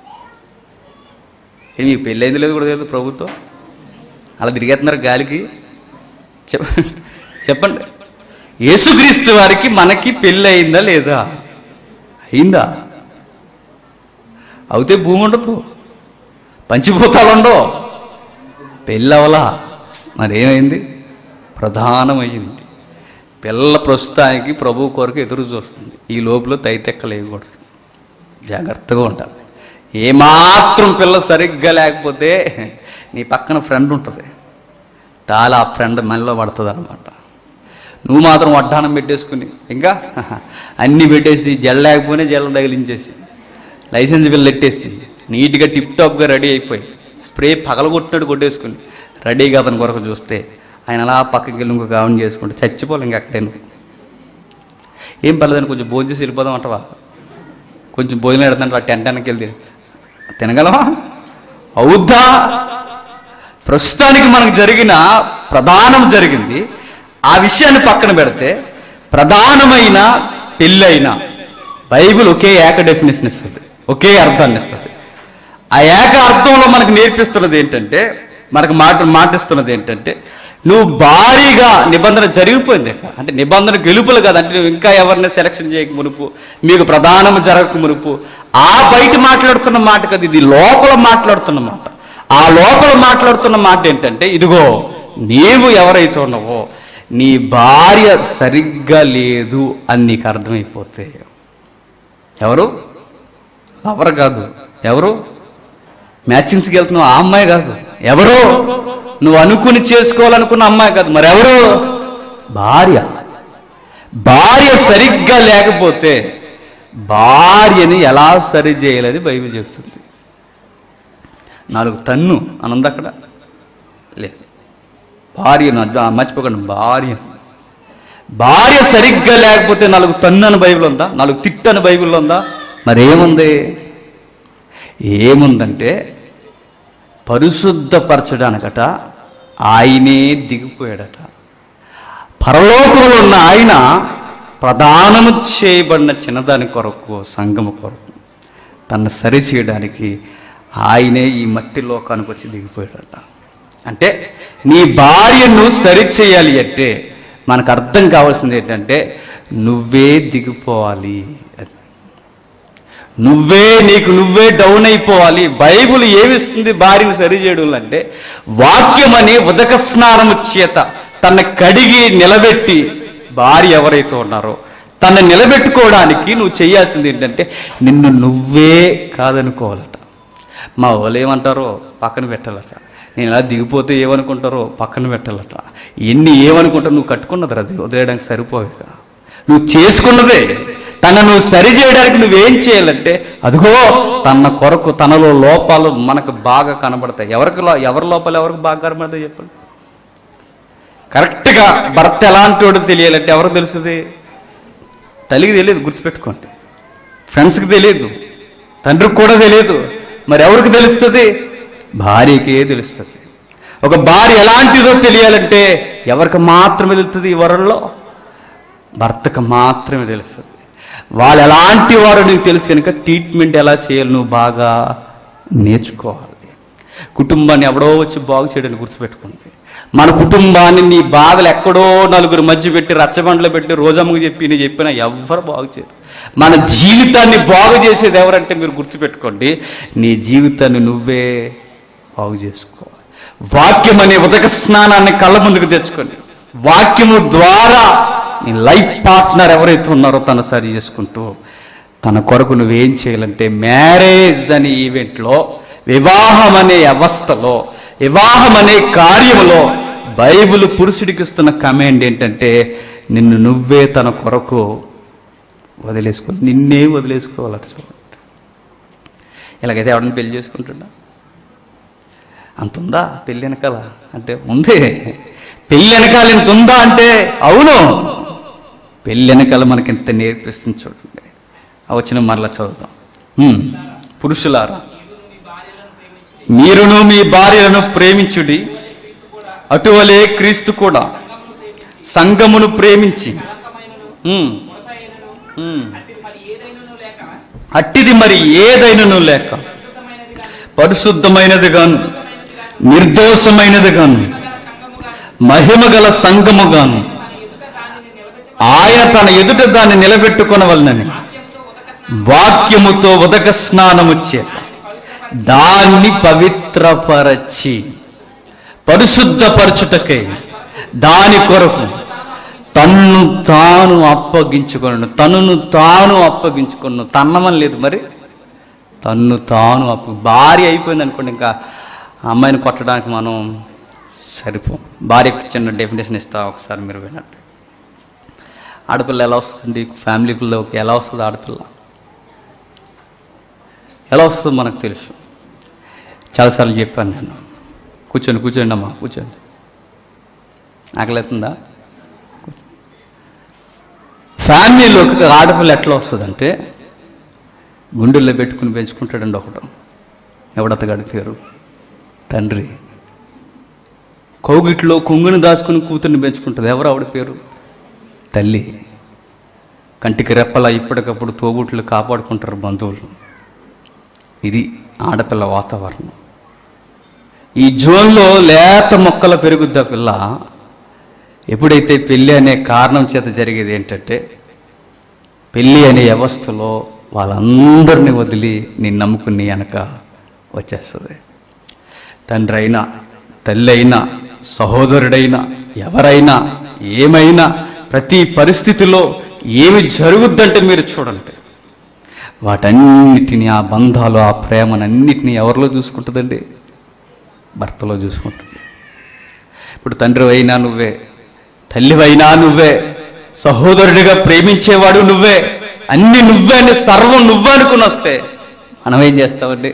ఏ, మీకు పెళ్ళి అయింది లేదు కూడా తెలియదు ప్రభుత్వం అలా తిరిగేస్తున్నారు గాలికి చెప్పండి చెప్పండి యేసుక్రీస్తు వారికి మనకి పెళ్ళి అయిందా లేదా అయిందా అవుతే భూమి ఉండదు పంచిభూతాలు ఉండవు పెళ్ళవలా మరేమైంది ప్రధానమైంది పిల్ల ప్రస్తుతానికి ప్రభు కొరకు ఎదురు చూస్తుంది ఈ లోపల తైతెక్కలేయకూడదు జాగ్రత్తగా ఉండాలి ఏమాత్రం పిల్ల సరిగ్గా లేకపోతే నీ పక్కన ఫ్రెండ్ ఉంటుంది తాళ ఆ ఫ్రెండ్ మనలో పడుతుంది అనమాట నువ్వు మాత్రం వడ్డానం పెట్టేసుకుని ఇంకా అన్నీ పెట్టేసి జల్ లేకపోయినా జల్ల తగిలించేసి లైసెన్స్ బిల్ పెట్టేసి నీట్గా టిప్ టాప్గా రెడీ అయిపోయి స్ప్రే పగలగొట్టినట్టు కొట్టేసుకుని రెడీగా అతని కొరకు చూస్తే ఆయన అలా పక్కకి వెళ్ళి ఇంకొక గావన్ చేసుకుంటే చచ్చిపోలే ఇంకా అక్కడే నువ్వు ఏం పర్లేదని కొంచెం భోజనం చేసి వెళ్ళిపోదాం అంటవా కొంచెం భోజనం పెడతాంటే ఆ టెంట్ వెనక్కి వెళ్తే తినగలవా అవుద్దా ప్రస్తుతానికి మనకు జరిగిన ప్రధానం జరిగింది ఆ విషయాన్ని పక్కన పెడితే ప్రధానమైన పెళ్ళైన బైబిల్ ఒకే ఏక డెఫినేషన్ ఇస్తుంది ఒకే అర్థాన్ని ఇస్తుంది ఆ ఏక అర్థంలో మనకు నేర్పిస్తున్నది ఏంటంటే మనకు మాట మాటిస్తున్నది ఏంటంటే నువ్వు భారీగా నిబంధన జరిగిపోయింది ఇక. అంటే నిబంధన గెలుపులు కదా అంటే నువ్వు ఇంకా ఎవరిని సెలక్షన్ చేయక మునుపు మీకు ప్రధానం జరగక మునుపు ఆ బయట మాట్లాడుతున్న మాట కదా ఇది లోపల మాట్లాడుతున్న మాట ఆ లోపల మాట్లాడుతున్న మాట ఏంటంటే ఇదిగో నీవు ఎవరైతే ఉన్నావో నీ భార్య సరిగ్గా లేదు అని నీకు అర్థమైపోతే ఎవరు ఎవరు కాదు ఎవరు మ్యాచింగ్స్కి వెళ్తున్నావు ఆ అమ్మాయి కాదు ఎవరు నువ్వు అనుకుని చేసుకోవాలనుకున్న అమ్మాయి కాదు మరి ఎవరు భార్య భార్య సరిగ్గా లేకపోతే భార్యని ఎలా సరి చేయాలని బైబిల్ చెప్తుంది నాలుగు తన్ను అనంది అక్కడ లేదు భార్యను అద్ద- మర్చిపోకండి భార్య భార్య సరిగ్గా లేకపోతే నాలుగు తన్ను అని బైబిల్ ఉందా నాలుగు తిట్టు అని బైబిల్లో ఉందా మరేముంది ఏముందంటే పరిశుద్ధపరచడానికట ఆయనే దిగిపోయాడట పరలోకంలో ఉన్న ఆయన ప్రధానము చేయబడిన చిన్నదాని కొరకు సంగము కొరకు తను సరి చేయడానికి ఆయనే ఈ మట్టి లోకానికి వచ్చి దిగిపోయాడట అంటే నీ భార్యను సరి చేయాలి అంటే మనకు అర్థం కావాల్సింది ఏంటంటే నువ్వే దిగిపోవాలి అది నువ్వే నీకు నువ్వే డౌన్ అయిపోవాలి బైబుల్ ఏమిస్తుంది భార్యను సరి చేయడం అంటే వాక్యం అని ఉదక స్నానము చేత తన కడిగి నిలబెట్టి భార్య ఎవరైతే ఉన్నారో తన నిలబెట్టుకోవడానికి నువ్వు చేయాల్సింది ఏంటంటే నిన్ను నువ్వే కాదనుకోవాలట మా వాళ్ళు ఏమంటారో పక్కన పెట్టాలట నేను ఇలా దిగిపోతే ఏమనుకుంటారో పక్కన పెట్టాలట ఎన్ని ఏమనుకుంటారో నువ్వు కట్టుకున్నది అది వదిలేయడానికి సరిపోయిక నువ్వు చేసుకున్నదే తన నువ్వు సరి చేయడానికి నువ్వేం చేయాలంటే అదిగో తన కొరకు తనలో లోపాలు మనకు బాగా కనబడతాయి ఎవరికి లో- ఎవరి లోపాలు ఎవరికి బాగా కనబడతాయి చెప్పండి కరెక్ట్గా భర్త ఎలాంటి వాడు తెలియాలంటే ఎవరికి తెలుస్తుంది తల్లికి తెలియదు గుర్తుపెట్టుకోండి ఫ్రెండ్స్కి తెలియదు తండ్రికి కూడా తెలియదు మరి ఎవరికి తెలుస్తుంది భార్యకే తెలుస్తుంది ఒక భార్య ఎలాంటిదో తెలియాలంటే ఎవరికి మాత్రమే తెలుస్తుంది ఈ వరంలో భర్తకు మాత్రమే తెలుస్తుంది వాళ్ళు ఎలాంటి వారో నీకు తెలుసు కనుక ట్రీట్మెంట్ ఎలా చేయాలి నువ్వు బాగా నేర్చుకోవాలి కుటుంబాన్ని ఎవడో వచ్చి బాగు చేయడానికి గుర్తుపెట్టుకోండి మన కుటుంబాన్ని నీ బాధలు ఎక్కడో నలుగురు మధ్య పెట్టి రచ్చబండలో పెట్టి రోజమ్మకు చెప్పి నేను చెప్పినా ఎవ్వరు బాగు చేయరు మన జీవితాన్ని బాగు చేసేది ఎవరంటే మీరు గుర్తుపెట్టుకోండి నీ జీవితాన్ని నువ్వే బాగు చేసుకోవాలి వాక్యం అనే ఉదక స్నానాన్ని కళ్ళ ముందుకు తెచ్చుకోండి వాక్యము ద్వారా నీ లైఫ్ పార్ట్నర్ ఎవరైతే ఉన్నారో తను సరి చేసుకుంటూ తన కొరకు నువ్వేం చేయాలంటే మ్యారేజ్ అనే ఈవెంట్లో వివాహం అనే అవస్థలో వివాహం అనే కార్యములో బైబిల్ పురుషుడికి ఇస్తున్న కమాండ్ ఏంటంటే నిన్ను నువ్వే తన కొరకు వదిలేసుకో నిన్నే వదిలేసుకోవాలట చూడండి ఇలాగైతే ఎవడని పెళ్లి చేసుకుంటున్నా అంత ఉందా పెళ్ళి వెనకాల అంటే ఉంది పెళ్ళి వెనకాల ఇంత ఉందా అంటే అవును పెళ్ళి వెనకాల మనకి ఇంత నేర్పిస్తుంది చూడండి ఆ వచ్చిన మరలా చదువుతాం హ్మ్. పురుషులారా మీరును మీ భార్యలను ప్రేమించుడి అటువలే క్రీస్తు కూడా సంఘమును ప్రేమించి హ్మ్. హ్మ్. అట్టిది మరి ఏదైనను లేక పరిశుద్ధమైనది గాను నిర్దోషమైనది గాను మహిమ గల సంఘము గాను ఆయన తన ఎదుట దాన్ని నిలబెట్టుకొనవలనని వాక్యముతో ఉదక స్నానము చేత దాన్ని పవిత్రపరచి పరిశుద్ధపరచుటకై దాని కొరకు తన్ను తాను అప్పగించుకొను తనను తాను అప్పగించుకొను తన్నమని లేదు మరి తన్ను తాను అప్పు భార్య అయిపోయింది అనుకోండి ఇంకా ఆ అమ్మాయిని కొట్టడానికి మనం సరిపోం భార్యకు చిన్న డెఫినేషన్ ఇస్తా ఒకసారి మీరు వినండి ఆడపిల్ల ఎలా వస్తుంది ఫ్యామిలీలోకి ఎలా వస్తుంది ఆడపిల్ల ఎలా వస్తుందో మనకు తెలుసు చాలాసార్లు చెప్పాను నేను కూర్చోండి కూర్చోండి అమ్మా కూర్చోండి ఆకలిస్తుందా ఫ్యామిలీలోకి ఆడపిల్ల ఎట్లా వస్తుందంటే గుండెల్లో పెట్టుకుని పెంచుకుంటాడండి ఒకడు ఎవడతగాడి పేరు తండ్రి కౌగిట్లో కొంగుని దాచుకుని కూతుర్ని పెంచుకుంటుంది ఎవరు ఆవిడ పేరు తల్లి కంటికి రెప్పలా ఇప్పటికప్పుడు తోబుట్లు కాపాడుకుంటారు బంధువులు ఇది ఆడపిల్ల వాతావరణం ఈ జోన్లో లేత మొక్కల పెరుగుద్ది ఆ పిల్ల ఎప్పుడైతే పెళ్ళి అనే కారణం చేత జరిగేది ఏంటంటే పెళ్ళి అనే వ్యవస్థలో వాళ్ళందరినీ వదిలి నేను నమ్ముకుని వెనక వచ్చేస్తుంది తండ్రి అయినా తల్లి అయినా సహోదరుడైనా ఎవరైనా ఏమైనా ప్రతి పరిస్థితిలో ఏమి జరుగుద్దంటే మీరు చూడండి వాటన్నిటిని ఆ బంధాలు ఆ ప్రేమనన్నిటిని ఎవరిలో చూసుకుంటుందండి భర్తలో చూసుకుంటుంది ఇప్పుడు తండ్రి అయినా నువ్వే తల్లివైనా నువ్వే సహోదరుడిగా ప్రేమించేవాడు నువ్వే అన్ని నువ్వే అని సర్వం నువ్వే అనుకుని వస్తే మనం ఏం చేస్తామండి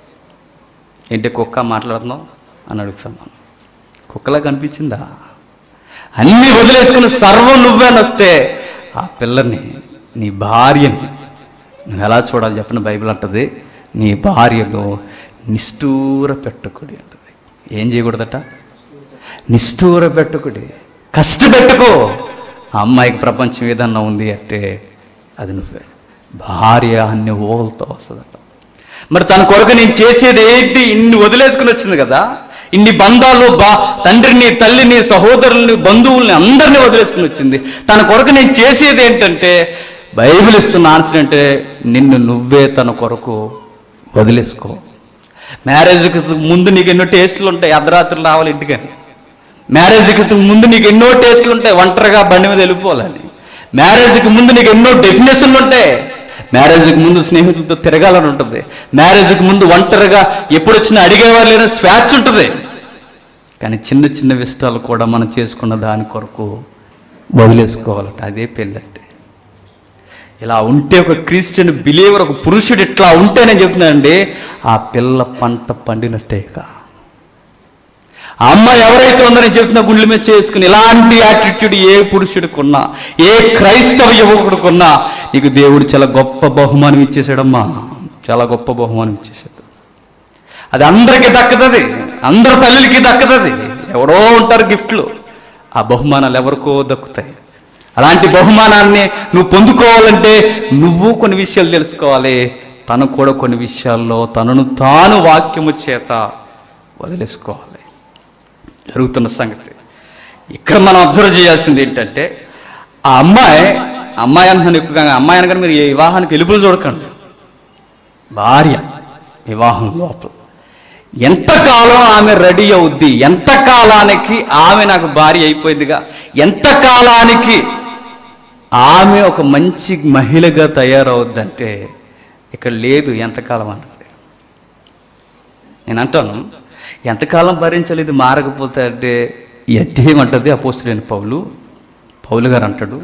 ఏంటి కుక్క మాట్లాడుతున్నావు అని అడుగుతాం మనం కుక్కలా కనిపించిందా అన్ని వదిలేసుకుని సర్వం నువ్వే అని వస్తే ఆ పిల్లని నీ భార్యని నువ్వు ఎలా చూడాలి చెప్పిన బైబిల్ అంటది నీ భార్యలో నిష్ఠూర పెట్టుకుడి అంటది ఏం చేయకూడదట నిష్ఠూర పెట్టుకుడి కష్టపెట్టుకో ఆ అమ్మాయికి ప్రపంచం ఏదన్నా ఉంది అంటే అది నువ్వే భార్య అన్ని ఊహలతో వస్తుందట మరి తన కొరకు నేను చేసేది ఏంటి ఇన్ని వదిలేసుకుని వచ్చింది కదా ఇన్ని బంధాలు బా తండ్రిని తల్లిని సహోదరుల్ని బంధువుల్ని అందరినీ వదిలేసుకుని వచ్చింది తన కొరకు నేను చేసేది ఏంటంటే బైబిల్ ఇస్తున్న ఆన్సర్ అంటే నిన్ను నువ్వే తన కొరకు వదిలేసుకో మ్యారేజ్కి ముందు నీకు ఎన్నో టేస్టులు ఉంటాయి అర్ధరాత్రులు రావాలి ఇంటికని మ్యారేజ్కి ముందు నీకు ఎన్నో టేస్టులు ఉంటాయి ఒంటరిగా బండి మీద వెళ్ళిపోవాలని మ్యారేజ్కి ముందు నీకు ఎన్నో డెఫినేషన్లు ఉంటాయి మ్యారేజ్కి ముందు స్నేహితులతో తిరగాలని ఉంటుంది మ్యారేజ్కి ముందు ఒంటరిగా ఎప్పుడు వచ్చినా అడిగేవారు లేని స్వేచ్ఛ ఉంటుంది కానీ చిన్న చిన్న విషయాలు కూడా మనం చేసుకున్న దాని కొరకు వదిలేసుకోవాలట అదే పెళ్ళంటే ఇలా ఉంటే ఒక క్రిస్టియన్ బిలీవర్ ఒక పురుషుడు ఇట్లా ఉంటే నేను చెప్తున్నానండి ఆ పిల్ల పంట పండినట్టే ఇక ఆ అమ్మాయి ఎవరైతే ఉందో నేను చెప్తున్నా గుండెల మీద చేసుకుని ఇలాంటి యాటిట్యూడ్ ఏ పురుషుడికి ఉన్నా ఏ క్రైస్తవ యువకుడికి ఉన్నా నీకు దేవుడు చాలా గొప్ప బహుమానం ఇచ్చేసాడమ్మా చాలా గొప్ప బహుమానం ఇచ్చేసాడు అది అందరికీ దక్కదది అందరి తల్లికి దక్కదది ఎవరో ఉంటారు గిఫ్ట్లు ఆ బహుమానాలు ఎవరికో దక్కుతాయి అలాంటి బహుమానాన్ని నువ్వు పొందుకోవాలంటే నువ్వు కొన్ని విషయాలు తెలుసుకోవాలి తను కూడా కొన్ని విషయాల్లో తనను తాను వాక్యము చేత వదిలేసుకోవాలి జరుగుతున్న సంగతి ఇక్కడ మనం అబ్జర్వ్ చేయాల్సింది ఏంటంటే ఆ అమ్మాయి అమ్మాయి అంటున్నాను ఎక్కువగా అమ్మాయి అనగానే మీరు ఈ వివాహానికి ఎలుపులు చూడకండి భార్య వివాహం లోపల ఎంతకాలం ఆమె రెడీ అవుద్ది ఎంత కాలానికి ఆమె నాకు భార్య అయిపోయిందిగా ఎంత కాలానికి ఆమె ఒక మంచి మహిళగా తయారవుద్దంటే ఇక్కడ లేదు ఎంతకాలం అన్నది నేను అంటాను ఎంతకాలం భరించాలి ఇది మారకపోతే అంటే ఈ అధ్యాయం అంటది అపోస్తులైన పౌలు పౌలు గారు అంటాడు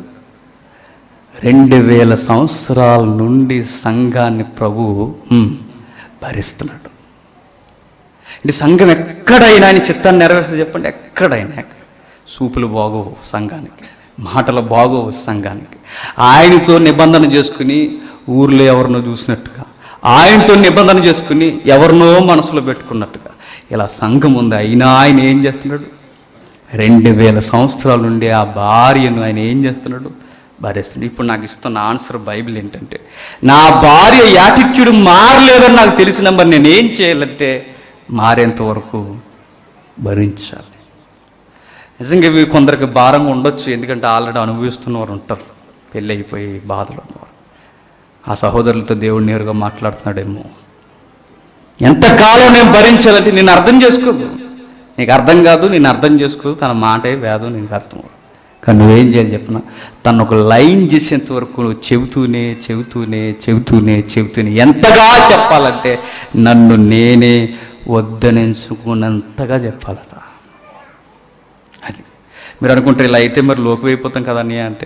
రెండు వేల సంవత్సరాల నుండి సంఘాన్ని ప్రభు హ్మ్, భరిస్తున్నాడు అంటే సంఘం ఎక్కడైనా ఆయన చిత్తాన్ని నెరవేర్చదు చెప్పండి ఎక్కడైనా సూపులు బాగోవు సంఘానికి మాటలు బాగోవు సంఘానికి ఆయనతో నిబంధన చేసుకుని ఊర్లో ఎవరినో చూసినట్టుగా ఆయనతో నిబంధన చేసుకుని ఎవరినో మనసులో పెట్టుకున్నట్టుగా ఇలా సంఘం ఉంది అయినా ఆయన ఏం చేస్తున్నాడు రెండు వేల సంవత్సరాల నుండి ఆ భార్యను ఆయన ఏం చేస్తున్నాడు భరిస్తున్నాడు ఇప్పుడు నాకు ఇస్తున్న ఆన్సర్ బైబిల్ ఏంటంటే నా భార్య యాటిట్యూడ్ మారలేదని నాకు తెలిసిన మరి నేను ఏం చేయాలంటే మారేంత వరకు భరించాలి నిజంగా ఇవి కొందరికి భారంగా ఉండొచ్చు ఎందుకంటే ఆల్రెడీ అనుభవిస్తున్న వారు ఉంటారు పెళ్ళి అయిపోయి బాధలు ఉన్నవారు ఆ సహోదరులతో దేవుడు నేరుగా మాట్లాడుతున్నాడేమో ఎంతకాలం నేను భరించాలంటే నేను అర్థం చేసుకోదు నీకు అర్థం కాదు నేను అర్థం చేసుకోదు తన మాటే వేదం నీకు అర్థం అవ్వదు. కానీ నువ్వేం చేయాలి చెప్పిన తను ఒక లైన్ చేసేంత వరకు నువ్వు చెబుతూనే చెబుతూనే చెబుతూనే చెబుతూనే ఎంతగా చెప్పాలంటే నన్ను నేనే వద్దనెంచుకున్నంతగా చెప్పాలట అది మీరు అనుకుంటారు ఇలా అయితే మరి లోకు అయిపోతాం కదా అన్నయ్య అంటే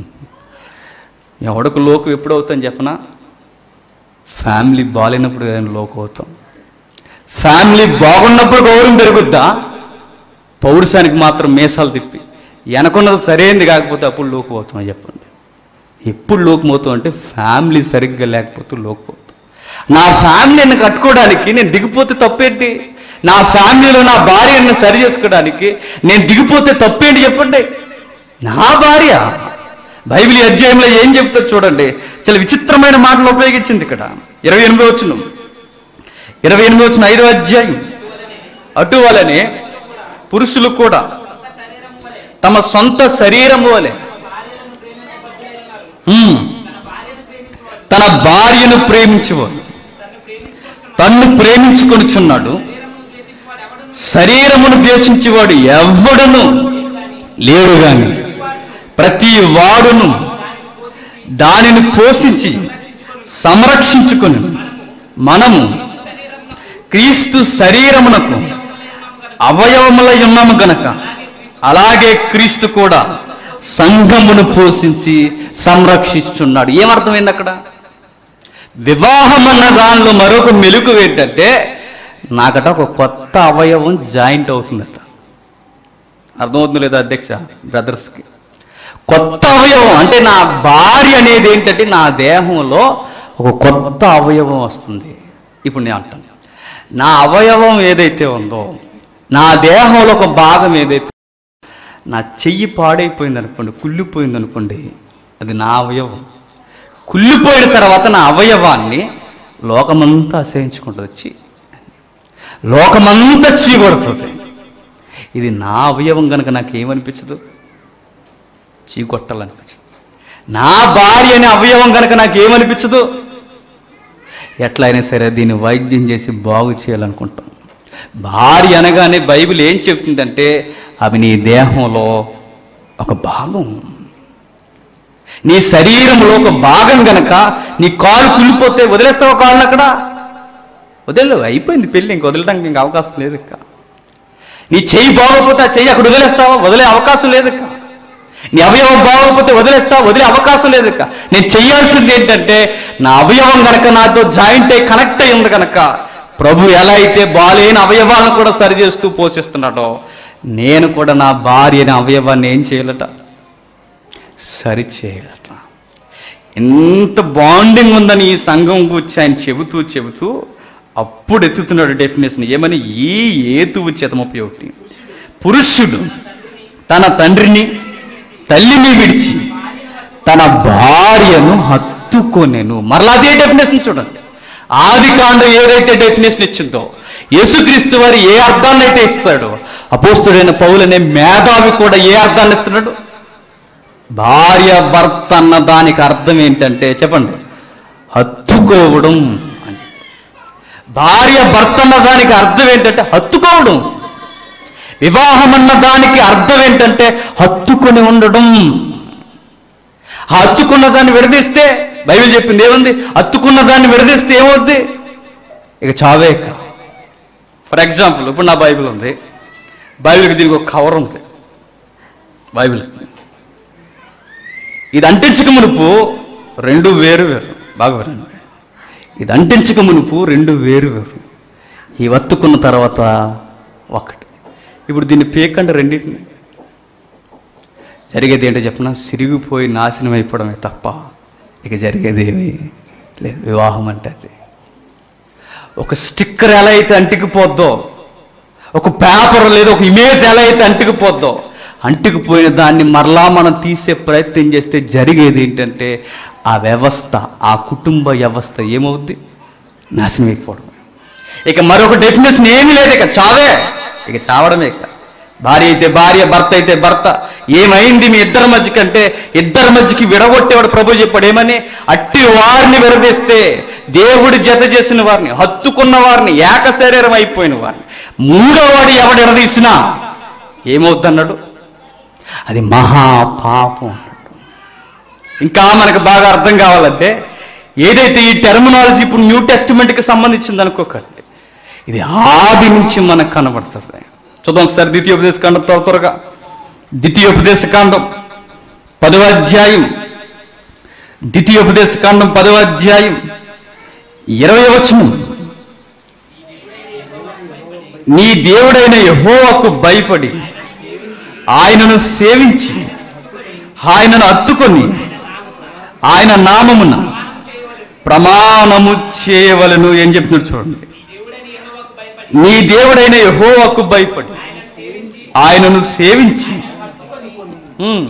ఎవడకు లోకు ఎప్పుడు అవుతాం చెప్పనా ఫ్యామిలీ బాగాలేనప్పుడు ఏదైనా లోకు అవుతాం ఫ్యామిలీ బాగున్నప్పుడు గౌరవం పెరుగుద్దా పౌరుషానికి మాత్రం మీసాలు తిప్పి వెనకున్నది సరైనది కాకపోతే అప్పుడు లోకు అవుతాం చెప్పండి ఎప్పుడు లోకమవుతాం అంటే ఫ్యామిలీ సరిగ్గా లేకపోతే లోకపోతాం నా ఫ్యామిలీని కట్టుకోవడానికి నేను దిగిపోతే తప్పేంటి నా ఫ్యామిలీలో నా భార్యను సరి చేసుకోవడానికి నేను దిగిపోతే తప్పేంటి చెప్పండి నా భార్య బైబిల్ ఈ అధ్యాయంలో ఏం చెప్తుంది చూడండి చాలా విచిత్రమైన మాటలు ఉపయోగించింది ఇక్కడ ఇరవై ఎనిమిదో వచ్చిన ఇరవై ఎనిమిది వచ్చిన ఐదో అధ్యాయం అటు వలనే పురుషులు కూడా తమ సొంత శరీరం వలె ఉమ్, తన భార్యను ప్రేమించేవాడు తన్ను ప్రేమించుకొనుచున్నాడు శరీరమును ద్వేషించేవాడు ఎవ్వడును లేడు గాని ప్రతి వాడును దానిని పోషించి సంరక్షించుకొని మనము క్రీస్తు శరీరమునకు అవయవములై ఉన్నాము గనక అలాగే క్రీస్తు కూడా సంఘమును పోషించి సంరక్షిస్తున్నాడు ఏమర్థమైంది అక్కడ వివాహం అన్న దానిలో మరొక మెలుకు ఏంటంటే నాకట ఒక కొత్త అవయవం జాయింట్ అవుతుందట అర్థమవుతుంది లేదా అధ్యక్ష బ్రదర్స్కి కొత్త అవయవం అంటే నా భార్య అనేది ఏంటంటే నా దేహంలో ఒక కొత్త అవయవం వస్తుంది ఇప్పుడు నేను అంటాను నా అవయవం ఏదైతే ఉందో నా దేహంలో ఒక భాగం ఏదైతే నా చెయ్యి పాడైపోయింది అనుకోండి కుళ్ళిపోయింది అనుకోండి అది నా అవయవం కుళ్ళిపోయిన తర్వాత నా అవయవాన్ని లోకమంతా అసహించుకుంటుంది వచ్చి లోకమంతా చీకొడుతుంది ఇది నా అవయవం కనుక నాకు ఏమనిపించదు చీకొట్టాలనిపించదు నా భార్య అనే అవయవం కనుక నాకు ఏమనిపించదు ఎట్లయినా సరే దీన్ని వైద్యం చేసి బాగు చేయాలనుకుంటాం భార్య అనగానే బైబిల్ ఏం చెప్తుందంటే అవి నీ దేహంలో ఒక భాగం నీ శరీరంలో ఒక భాగం గనక నీ కాలు కుళ్ళిపోతే వదిలేస్తావు కాళ్ళని అక్కడ వదిలేవు అయిపోయింది పెళ్ళి ఇంక వదలడానికి ఇంక అవకాశం లేదు ఇక నీ చెయ్యి బాగోపోతే ఆ చెయ్యి అక్కడ వదిలేస్తావా వదిలే అవకాశం లేదు ఇక నీ అవయవం బాగోకపోతే వదిలేస్తావా వదిలే అవకాశం లేదు ఇక నేను చేయాల్సింది ఏంటంటే నా అవయవం గనక నాతో జాయింట్ అయి కనెక్ట్ అయి ఉంది గనక ప్రభు ఎలా అయితే బాలేని అవయవాలను కూడా సరి చేస్తూ పోషిస్తున్నాడో నేను కూడా నా భార్య అనే అవయవాన్ని ఏం చేయాలట సరి చేయాలట ఎంత బాండింగ్ ఉందని ఈ సంఘం గురించి ఆయన చెబుతూ చెబుతూ అప్పుడు ఎత్తుతున్నాడు డెఫినేషన్ ఏమని ఈ ఏతువు చేత ముప్పై ఒకటి పురుషుడు తన తండ్రిని తల్లిని విడిచి తన భార్యను హత్తుకొనెను మరలా అదే డెఫినేషన్ చూడండి ఆది కాండం ఏదైతే డెఫినేషన్ ఇచ్చిందో యేసుక్రీస్తు వారు ఏ అర్థాన్ని అయితే ఇస్తాడో అపోస్తుడైన పౌలనే మేధావి కూడా ఏ అర్థాన్ని ఇస్తున్నాడు భార్య భర్త అన్న దానికి అర్థం ఏంటంటే చెప్పండి హత్తుకోవడం అని భార్య భర్త అన్న దానికి అర్థం ఏంటంటే హత్తుకోవడం వివాహం అన్న దానికి అర్థం ఏంటంటే హత్తుకొని ఉండడం ఆ హత్తుకున్న దాన్ని విడదీస్తే బైబిల్ చెప్పింది ఏముంది హత్తుకున్న దాన్ని విడదీస్తే ఏమవుద్ది ఇక చావే ఇక ఫర్ ఎగ్జాంపుల్ ఇప్పుడు నా బైబిల్ ఉంది బైబిల్కి దీనికి ఒక కవర్ ఉంది బైబిల్ ఇది అంటించక మునుపు రెండు వేరు వేరు బాగా వినండి ఇది అంటించక మునుపు రెండు వేరు వేరు ఈ వత్తుకున్న తర్వాత ఒకటి ఇప్పుడు దీన్ని పీకండి రెండింటిని జరిగేది ఏంటో చెప్పిన సిరిగిపోయి నాశనం అయిపోవడమే తప్ప ఇక జరిగేది ఏమీ లేదు వివాహం అంటే అది ఒక స్టిక్కర్ ఎలా అయితే అంటికిపోద్దో ఒక పేపర్ లేదా ఒక ఇమేజ్ ఎలా అయితే అంటుకుపోద్దో అంటుకుపోయిన దాన్ని మరలా మనం తీసే ప్రయత్నం చేస్తే జరిగేది ఏంటంటే ఆ వ్యవస్థ ఆ కుటుంబ వ్యవస్థ ఏమవుద్ది నాశనం అయిపోవడం ఇక మరొక డెఫినేషన్ ఏమీ లేదు ఇక చావే ఇక చావడమే ఇక భార్య అయితే భార్య భర్త అయితే భర్త ఏమైంది మీ ఇద్దరి మధ్య కంటే ఇద్దరి మధ్యకి విడగొట్టేవాడు ప్రభు చెప్పాడు ఏమని అట్టి వారిని విడదీస్తే దేవుడు జత చేసిన వారిని హత్తుకున్న వారిని ఏక శరీరం అయిపోయిన వారిని మూడో వాడు ఎవడు విడదీసినా ఏమవుద్దన్నాడు అది మహాపాపం అన్నాడు ఇంకా మనకు బాగా అర్థం కావాలంటే ఏదైతే ఈ టెర్మినాలజీ ఇప్పుడు న్యూ టెస్టిమెంట్కి సంబంధించింది అనుకోకండి ఇది ఆది నుంచి మనకు కనబడుతుంది చూద్దాం ఒకసారి ద్వితీయోపదేశ కాండం త్వర త్వరగా ద్వితీయోపదేశ కాండం పదవ అధ్యాయం ద్వితీయోపదేశ కాండం పదవ అధ్యాయం ఇరవై వచనం నీ దేవుడైన యెహోవాకు భయపడి ఆయనను సేవించి ఆయనను అత్తుకొని ఆయన నామమున ప్రమాణము చేయవలను ఏం చెప్తున్నాడు చూడండి నీ దేవుడైన యెహోవాకు భయపడి ఆయనను సేవించి ఉమ్,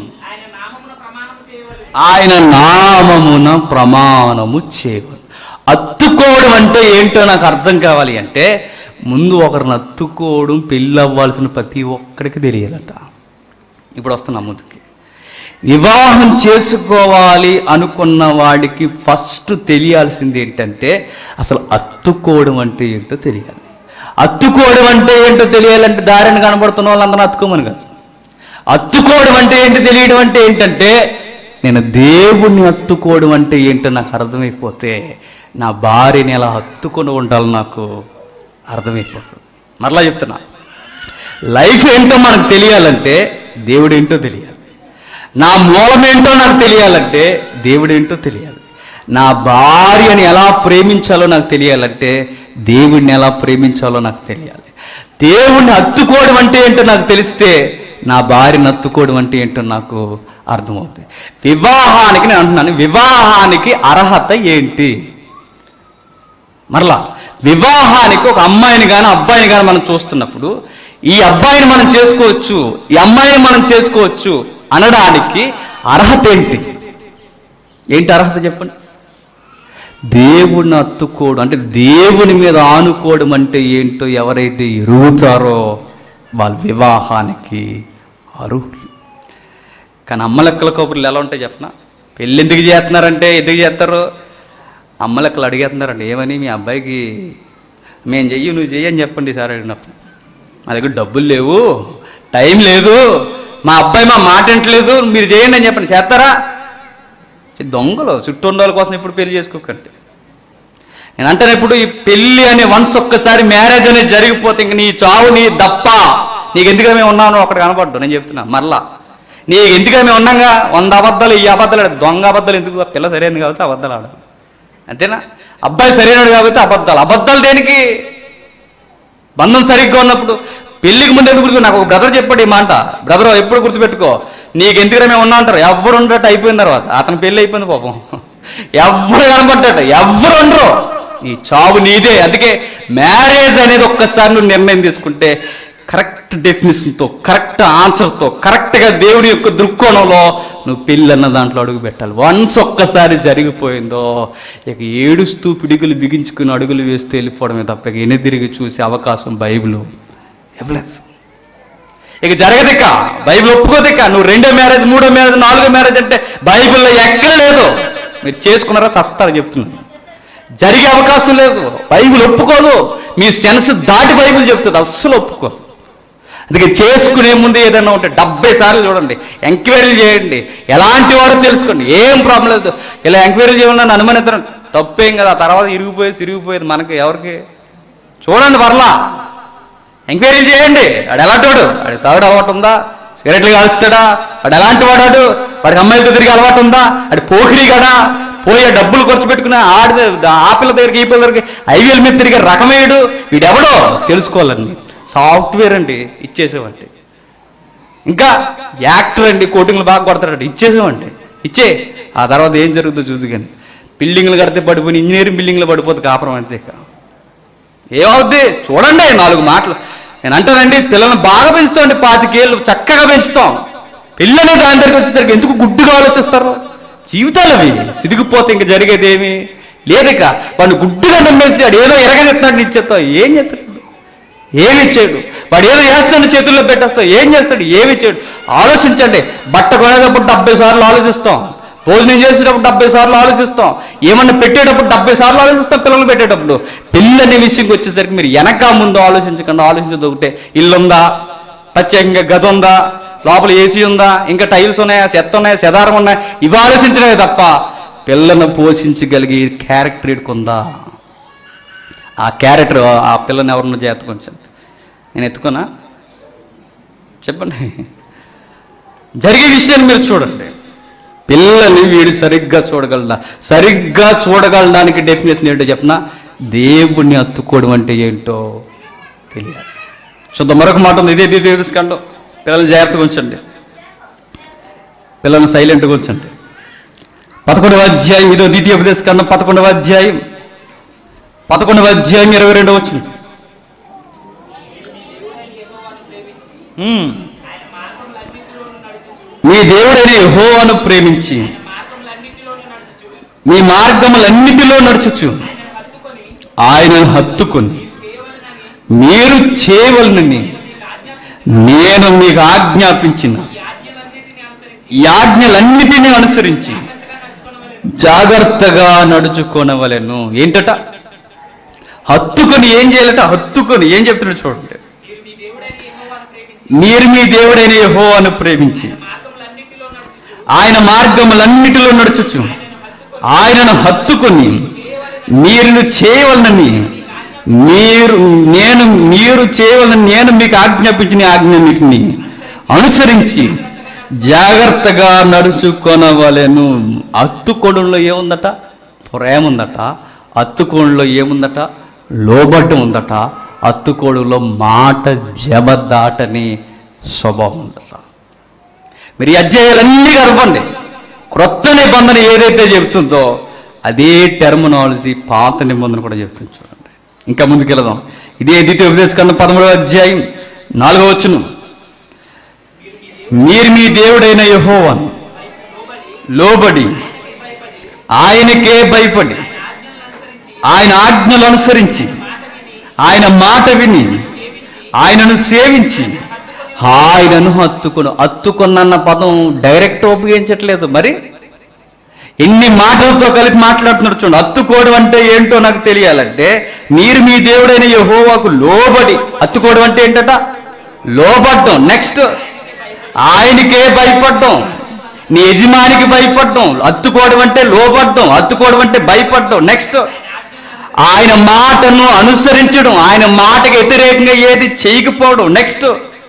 ఆయన నామమున ప్రమాణము చేయవలను అత్తుకోవడం అంటే ఏంటో నాకు అర్థం కావాలి అంటే ముందు ఒకరిని అత్తుకోవడం పెళ్ళి అవ్వాల్సిన ప్రతి ఒక్కడికి తెలియాలట ఇప్పుడు వస్తున్నా ముందుకి వివాహం చేసుకోవాలి అనుకున్న వాడికి ఫస్ట్ తెలియాల్సింది ఏంటంటే అసలు అత్తుకోవడం అంటే ఏంటో తెలియాలి అత్తుకోవడం అంటే ఏంటో తెలియాలంటే దారిని కనబడుతున్న వాళ్ళందరూ అత్తుకోమని కాదు అత్తుకోవడం అంటే ఏంటి తెలియడం అంటే ఏంటంటే నేను దేవుణ్ణి అత్తుకోవడం అంటే ఏంటో నాకు అర్థమైపోతే నా భార్యని ఎలా హత్తుకొని ఉండాలి నాకు అర్థమైపోతుంది మరలా చెప్తున్నా లైఫ్ ఏంటో మనకు తెలియాలంటే దేవుడు ఏంటో తెలియాలి నా మూలం ఏంటో నాకు తెలియాలంటే దేవుడు ఏంటో తెలియాలి నా భార్యని ఎలా ప్రేమించాలో నాకు తెలియాలంటే దేవుడిని ఎలా ప్రేమించాలో నాకు తెలియాలి దేవుణ్ణి హత్తుకోవడం అంటే ఏంటో నాకు తెలిస్తే నా భార్యని హత్తుకోవడం అంటే ఏంటో నాకు అర్థమవుతుంది వివాహానికి నేను అంటున్నాను వివాహానికి అర్హత ఏంటి మరలా వివాహానికి ఒక అమ్మాయిని కానీ అబ్బాయిని కానీ మనం చూస్తున్నప్పుడు ఈ అబ్బాయిని మనం చేసుకోవచ్చు ఈ అమ్మాయిని మనం చేసుకోవచ్చు అనడానికి అర్హత ఏంటి ఏంటి అర్హత చెప్పండి దేవుడిని అత్తుకోవడం అంటే దేవుని మీద ఆనుకోవడం అంటే ఏంటో ఎవరైతే ఎరుగుతారో వాళ్ళ వివాహానికి అర్హులు కానీ అమ్మ లెక్కల కబుర్లు ఎలా ఉంటాయి చెప్పనా పెళ్ళి ఎందుకు చేస్తున్నారంటే ఎందుకు చేస్తారు అమ్మ లెక్కలు అడిగేస్తున్నారండి ఏమని మీ అబ్బాయికి మేము చెయ్యి నువ్వు చెయ్యి అని చెప్పండి సార్ అడిగినప్పుడు మా దగ్గర డబ్బులు లేవు టైం లేదు మా అబ్బాయి మా మాట వింటలేదు మీరు చేయండి అని చెప్పండి చేస్తారా ఈ దొంగలు చుట్టూ ఉన్న వాళ్ళ కోసం ఇప్పుడు పెళ్లి చేసుకోకండి నేను అంటాను ఇప్పుడు ఈ పెళ్లి అనే వన్స్ ఒక్కసారి మ్యారేజ్ అనేది జరిగిపోతే ఇంక నీ చావు నీ దప్ప నీకు ఎందుకు మేము ఉన్నాను అక్కడ కనపడ్డు నేను చెప్తున్నా మరలా నీకు ఎందుకు మేము ఉన్నాగా వంద అబద్ధాలు ఈ అబద్ధాలు ఆడు. దొంగ అబద్ధాలు ఎందుకు ఆ పిల్ల సరైనది కాబట్టి అబద్ధాలు ఆడ అంతేనా అబ్బాయి సరైనడు కాబట్టి అబద్ధాలు అబద్ధాలు దేనికి బంధం సరిగ్గా ఉన్నప్పుడు పెళ్లికి ముందు ఎందుకు గుర్తు నాకు ఒక బ్రదర్ చెప్పాడు ఈ మాట బ్రదర్ ఎప్పుడు గుర్తుపెట్టుకో నీకు ఎందుకు మేము ఉన్నా అంటారు ఎవరు ఉండట అయిపోయిన తర్వాత అతని పెళ్లి అయిపోయింది పాపం ఎవరు కనబడ్డట ఎవరు ఉండరు నీ చావు నీదే అందుకే మ్యారేజ్ అనేది ఒక్కసారి నువ్వు నిర్ణయం తీసుకుంటే కరెక్ట్ డెఫినేషన్తో కరెక్ట్ ఆన్సర్తో కరెక్ట్గా దేవుడి యొక్క దృక్కోణంలో నువ్వు పెళ్ళి అన్న దాంట్లో అడుగు పెట్టాలి వన్స్ ఒక్కసారి జరిగిపోయిందో ఇక ఏడుస్తూ పిడుగులు బిగించుకుని అడుగులు వేస్తూ వెళ్ళిపోవడమే తప్ప ఇక ఎనదిరిగి చూసే అవకాశం బైబిల్ ఇవ్వలేదు ఇక జరగదిక బైబిల్ ఒప్పుకోదిక నువ్వు రెండో మ్యారేజ్ మూడో మ్యారేజ్ నాలుగో మ్యారేజ్ అంటే బైబిల్లో ఎక్కడ లేదు మీరు చేసుకున్నారా చస్తారని చెప్తున్నాను జరిగే అవకాశం లేదు బైబిల్ ఒప్పుకోదు మీ సెన్స్ దాటి బైబిల్ చెప్తుంది అస్సలు ఒప్పుకోదు అందుకే చేసుకునే ముందు ఏదైనా ఉంటే డెబ్బై సార్లు చూడండి ఎంక్వైరీలు చేయండి ఎలాంటి వాడో తెలుసుకోండి ఏం ప్రాబ్లం లేదు ఇలా ఎంక్వైరీ చేయండి నన్ను అనుమానిస్తాను తప్పేం కదా ఆ తర్వాత ఇరిగిపోయి సిరిగిపోయేది మనకి ఎవరికి చూడండి పర్లా ఎంక్వైరీలు చేయండి వాడు ఎలాంటి వాడు వాడి తాగుడు అలవాటు ఉందా సిగరెట్లు కాలుస్తాడా వాడు ఎలాంటి వాడాడు వాడికి అమ్మాయిలతో తిరిగి అలవాటు ఉందా వాడి పోకిరి గడా పోయే డబ్బులు ఖర్చు పెట్టుకుని ఆడి ఆ పిల్ల దగ్గరికి ఈ పిల్ల దగ్గరికి ఐవీఎల్ మీద తిరిగే రకమేయుడు వీడెవడో తెలుసుకోవాలండి సాఫ్ట్వేర్ అండి ఇచ్చేసేవండి ఇంకా యాక్టర్ అండి కోటింగ్లు బాగా కొడతాడండి ఇచ్చేసామండి ఇచ్చే ఆ తర్వాత ఏం జరుగుతుందో చూసి కానీ బిల్డింగ్లు కడితే పడిపోయి ఇంజనీరింగ్ బిల్డింగ్లు పడిపోతుంది కాపురం అంతే ఇక. ఏమవుద్ది చూడండి నాలుగు మాటలు నేను అంటానండి పిల్లల్ని బాగా పెంచుతామండి పాతికేళ్ళు చక్కగా పెంచుతాం పిల్లలు దాని దగ్గరికి వచ్చేసరికి ఎందుకు గుడ్డుగా ఆలోచిస్తారు జీవితాలు అవి సిదిగిపోతే ఇంక జరిగేది ఏమి లేదు ఇక వాడిని గుడ్డుగా నమ్మేసి వాడు ఏదో ఎరగనెత్తున్నాడు ఇచ్చేస్తావు ఏం చేస్తాడు ఏమి చేయడు వాడు ఏదో వేస్తాడు చేతుల్లో పెట్టేస్తావు ఏం చేస్తాడు ఏమి చేయడు ఆలోచించండి బట్ట కొనేటప్పుడు డెబ్బై సార్లు ఆలోచిస్తాం భోజనం చేసేటప్పుడు డెబ్బై సార్లు ఆలోచిస్తాం ఏమన్నా పెట్టేటప్పుడు డెబ్బై సార్లు ఆలోచిస్తాం పిల్లలు పెట్టేటప్పుడు పిల్లని విషయంకి వచ్చేసరికి మీరు వెనక ముందు ఆలోచించకుండా ఆలోచించదు ఒకటే ఇల్లు ఉందా ప్రత్యేకంగా గది ఉందా లోపల ఏసీ ఉందా ఇంకా టైల్స్ ఉన్నాయా చెత్త ఉన్నాయా సెదారం ఉన్నాయా ఇవి ఆలోచించడమే తప్ప పిల్లను పోషించగలిగే క్యారెక్టర్ ఇడుకుందా ఆ క్యారెక్టర్ ఆ పిల్లని ఎవరన్నా చేత కొంచెం నేను ఎత్తుకున్నా చెప్పండి జరిగే విషయాన్ని మీరు చూడండి పిల్లల్ని వీడు సరిగ్గా చూడగలడా సరిగ్గా చూడగలడానికి డెఫినేషన్ ఏంటో చెప్పనా దేవుణ్ణి అత్తుకోవడం అంటే ఏంటో తెలియాలి చూద్దాం మరొక మాట ఉంది ఇదే ఇదే తీసుకండు పిల్లల్ని జాగ్రత్తగా ఉంచండి పిల్లల్ని సైలెంట్గా ఉంచండి పదకొండవ అధ్యాయం ఇదో ద్వితీయ ఉపదేశకరణం పదకొండవ అధ్యాయం పదకొండవ అధ్యాయం ఇరవై రెండవ వచ్చింది మీ దేవుడైన యెహోవాను ప్రేమించి మీ మార్గములన్నిటిలో నడుచుచు ఆయనను హత్తుకొని మీరు చేయవలనని నేను మీకు ఆజ్ఞాపించిన ఈ ఆజ్ఞలన్నిటినీ అనుసరించి జాగ్రత్తగా నడుచుకోనవలెను ఏంటట హత్తుకొని ఏం చేయాలట హత్తుకొని ఏం చెప్తున్నాడు చూడండి మీరు మీ దేవుడైన యెహోవాను ప్రేమించి ఆయన మార్గములన్నిటిలో నడుచుచు ఆయనను హత్తుకొని మీరు చేయవలనని మీరు నేను మీరు చేయవలనని నేను మీకు ఆజ్ఞాపించిన ఆజ్ఞనిటిని అనుసరించి జాగ్రత్తగా నడుచుకొనవలెను అత్తుకొడంలో ఏముందట ప్రేమ ఉందట అత్తుకోడులో ఏముందట లోబడ్డం ఉందట అత్తుకోడులో మాట జబదాటని స్వభావం ఉందట మీరు ఈ అధ్యాయాలన్నీ కలపండి క్రొత్త నిబంధన ఏదైతే చెప్తుందో అదే టెర్మినాలజీ పాత నిబంధన కూడా చెప్తుంది చూడండి ఇంకా ముందుకు వెళదాం ఇదే ద్వితీయ ఉపదేశకరణ పదమూడవ అధ్యాయం నాలుగవ వచ్చును మీరు మీ దేవుడైన యెహోవాను లోబడి ఆయనకే భయపడి ఆయన ఆజ్ఞలు అనుసరించి ఆయన మాట విని ఆయనను సేవించి ఆయనను హత్తుకును హత్తుకున్న పదం డైరెక్ట్ ఉపయోగించట్లేదు మరి ఎన్ని మాటలతో కలిపి మాట్లాడుతున్నాడు చూడండి హత్తుకోవడం అంటే ఏంటో నాకు తెలియాలంటే మీరు మీ దేవుడైన యెహోవాకు లోబడి హత్తుకోవడం అంటే ఏంటట లోబడ్డం నెక్స్ట్ ఆయనకే భయపడ్డం నీ యజమానికి భయపడ్డం హత్తుకోవడం అంటే లోబడ్డం హత్తుకోవడం అంటే భయపడ్డం నెక్స్ట్ ఆయన మాటను అనుసరించడం ఆయన మాటకి వ్యతిరేకంగా ఏది చేయకపోవడం నెక్స్ట్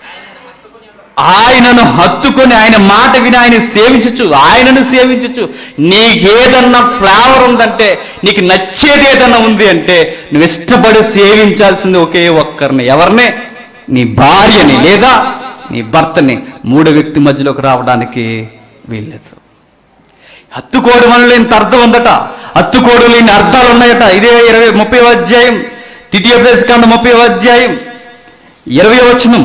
ఆయనను హత్తుకొని ఆయన మాట విని ఆయన సేవించచ్చు ఆయనను సేవించచ్చు నీకేదన్నా ఫ్లేవర్ ఉందంటే నీకు నచ్చేది ఏదన్నా ఉంది అంటే నువ్వు ఇష్టపడి సేవించాల్సింది ఒకే ఒక్కరిని ఎవరిని నీ భార్యని లేదా నీ భర్తని మూడో వ్యక్తి మధ్యలోకి రావడానికి వీల్లేదు హత్తుకోవడం వల్ల ఇంత అర్థం ఉందట హత్తుకోవడం లేని అర్థాలు ఉన్నాయట ఇదే ఇరవై ముప్పై అధ్యాయం ద్వితీయ ప్రదేశకాండ ముప్పై అధ్యాయం ఇరవై వచనం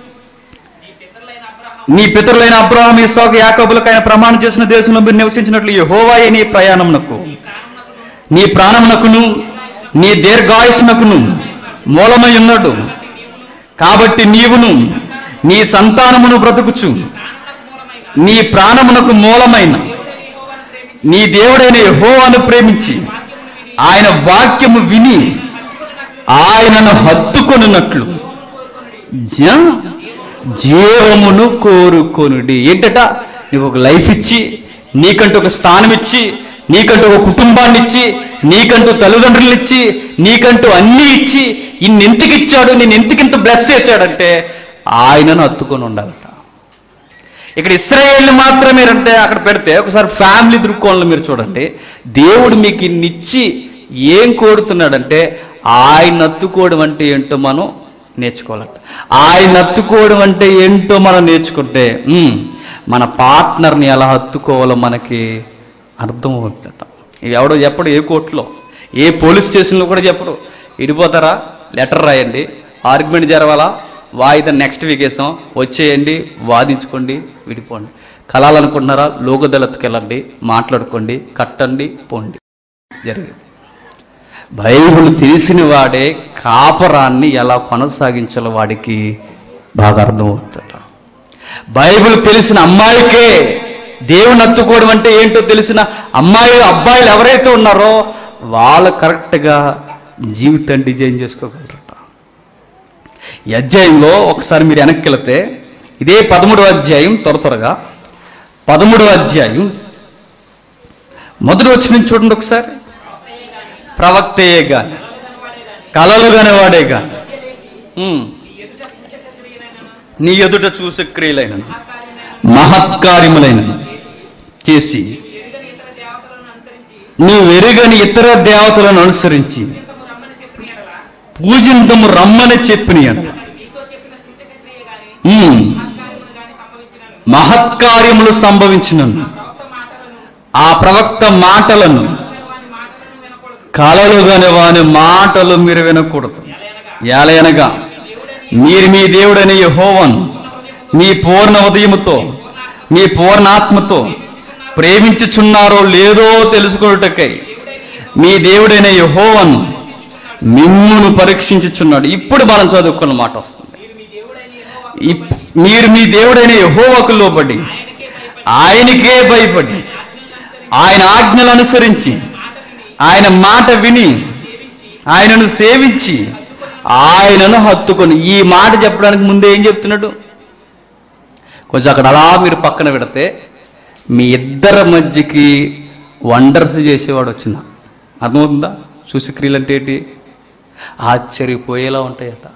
నీ పితరులైన అబ్రహాం ఇస్సాకు యాకోబులకు ఆయన ప్రమాణం చేసిన దేశంలో మీరు నివసించినట్లు యెహోవాయే నీ ప్రయాణమునకు నీ ప్రాణమునకును నీ దీర్ఘాయుష్నకును మూలమై ఉన్నాడు కాబట్టి నీవును నీ సంతానమును బ్రతుకుచు నీ ప్రాణమునకు మూలమైన నీ దేవుడైన యెహోవాను ప్రేమించి ఆయన వాక్యము విని ఆయనను హత్తుకొనున్నట్లు జ జీవమును కోరుకొనుడి ఏంటట నీకు ఒక లైఫ్ ఇచ్చి నీకంటూ ఒక స్థానం ఇచ్చి నీకంటూ ఒక కుటుంబాన్ని ఇచ్చి నీకంటూ తల్లిదండ్రులు ఇచ్చి నీకంటూ అన్నీ ఇచ్చి ఇన్నెంతకి ఇచ్చాడు నేను ఎంతకింత బ్లెస్ చేశాడంటే ఆయనను హత్తుకొని ఉండాలట ఇక్కడ ఇస్రాయేల్ మాత్రమే అంటే అక్కడ పెడితే ఒకసారి ఫ్యామిలీ దృక్కోణంలో మీరు చూడండి దేవుడు మీకు ఇన్నిచ్చి ఏం కోరుతున్నాడంటే ఆయన అత్తుకోవడం అంటే ఏంటో మనం నేర్చుకోవాలంట ఆయన అత్తుకోవడం అంటే ఏంటో మనం నేర్చుకుంటే ఉమ్, మన పార్ట్నర్ని ఎలా హత్తుకోవాలో మనకి అర్థమవుతుందట ఇవి ఎవడో చెప్పడు ఏ కోర్టులో ఏ పోలీస్ స్టేషన్లో కూడా చెప్పరు ఇడిపోతారా లెటర్ రాయండి ఆర్గ్యుమెంట్ జరవాలా వాయిదా నెక్స్ట్ వీక్ వేసాం వచ్చేయండి వాదించుకోండి విడిపోండి కలాలనుకుంటున్నారా లోకదళతకి వెళ్ళండి మాట్లాడుకోండి కట్టండి పోండి జరిగేది బైబిల్ తెలిసిన వాడే కాపరాన్ని ఎలా కొనసాగించాలో వాడికి బాగా అర్థమవుతాడు బైబిల్ తెలిసిన అమ్మాయికే దేవుని అత్తుకోవడం అంటే ఏంటో తెలిసిన అమ్మాయి అబ్బాయిలు ఎవరైతే ఉన్నారో వాళ్ళు కరెక్ట్గా జీవితం డిజైన్ చేసుకోగలరట ఈ అధ్యాయంలో ఒకసారి మీరు వెనక్కి వెళితే ఇదే పదమూడవ అధ్యాయం త్వర త్వరగా పదమూడవ అధ్యాయం మొదటి వచ్చి నుంచి చూడండి ఒకసారి ప్రవక్తయే గాని కలలు వాడే గాని ఉమ్. నీ ఎదుట చూసే క్రియలైన మహత్కార్యములైన చేసి నువ్వు ఎరుగని ఇతర దేవతలను అనుసరించి పూజింతము రమ్మని చెప్పిన ఎడల, ఉమ్, మహత్కార్యములు సంభవించినను ఆ ప్రవక్త మాటలను కలలు కాని వాని మాటలు మీరు వినకూడదు ఏలయనగా మీరు మీ దేవుడని యెహోవాను మీ పూర్ణ ఉదయముతో మీ పూర్ణాత్మతో ప్రేమించుచున్నారో లేదో తెలుసుకొనుటకై మీ దేవుడైన యెహోవాను మిమ్మును పరీక్షించుచున్నాడు ఇప్పుడు మనం చదువుకున్న మాట వస్తుంది ఇప్- మీరు మీ దేవుడైన యెహోవాకు లోబడి ఆయనకే భయపడి ఆయన ఆజ్ఞలు అనుసరించి ఆయన మాట విని ఆయనను సేవించి ఆయనను హత్తుకొని ఈ మాట చెప్పడానికి ముందే ఏం చెప్తున్నాడు కొంచెం అక్కడ అలా మీరు పక్కన పెడితే మీ ఇద్దరి మధ్యకి వండర్స్ చేసేవాడు వచ్చిన అర్థమవుతుందా సూచక్రియలు అంటే ఏంటి ఆశ్చర్యపోయేలా ఉంటాయట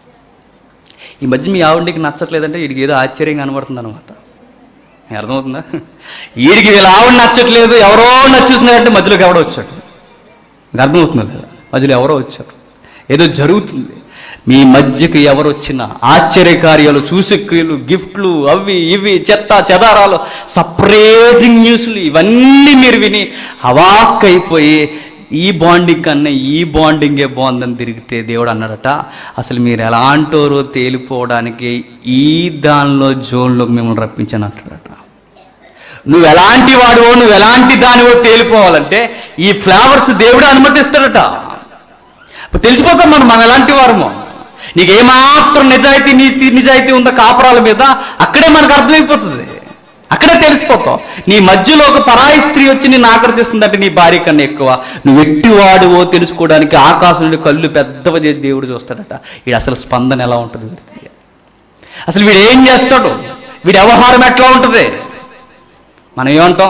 ఈ మధ్య మీ ఆవిడకి నచ్చట్లేదంటే వీడికి ఏదో ఆశ్చర్యం కనబడుతుంది అనమాట అర్థమవుతుందా వీడికి వీళ్ళ ఆవిడ నచ్చట్లేదు ఎవరో నచ్చుతున్నారంటే మధ్యలోకి ఎవడో వచ్చాడు మీకు అర్థమవుతుంది కదా మధ్యలో ఎవరో వచ్చారు ఏదో జరుగుతుంది మీ మధ్యకి ఎవరు వచ్చినా ఆశ్చర్యకార్యాలు చూసక్రియలు గిఫ్ట్లు అవి ఇవి చెత్త చెదారాలు సర్ప్రైజింగ్ న్యూస్లు ఇవన్నీ మీరు విని హవాక్ అయిపోయి ఈ బాండింగ్ కన్నా ఈ బాండింగే బాగుందని తిరిగితే దేవుడు అన్నాడట అసలు మీరు ఎలాంటోరో తేలిపోవడానికి ఈ దానిలో జోన్లో మిమ్మల్ని రప్పించాను అంటాడట నువ్వు ఎలాంటి వాడివో నువ్వు ఎలాంటి దానివో తేలిపోవాలంటే ఈ ఫ్లేవర్స్ దేవుడు అనుమతిస్తాడట ఇప్పుడు తెలిసిపోతాం మనం మనం ఎలాంటి వారమో నీకు ఏమాత్రం నిజాయితీ నీతి నిజాయితీ ఉందో కాపురాల మీద అక్కడే మనకు అర్థమైపోతుంది అక్కడే తెలిసిపోతావు నీ మధ్యలో ఒక పరాయి స్త్రీ వచ్చి నిన్ను ఆకర్షిస్తుందంటే నీ భార్య కన్నా ఎక్కువ నువ్వు ఎట్టి వాడివో తెలుసుకోవడానికి ఆకాశం నుండి కళ్ళు పెద్దవ చేసి దేవుడు చూస్తాడట వీడు అసలు స్పందన ఎలా ఉంటుంది వీడికి అసలు వీడు ఏం చేస్తాడు వీడి వ్యవహారం ఎట్లా ఉంటుంది మనం ఏమంటాం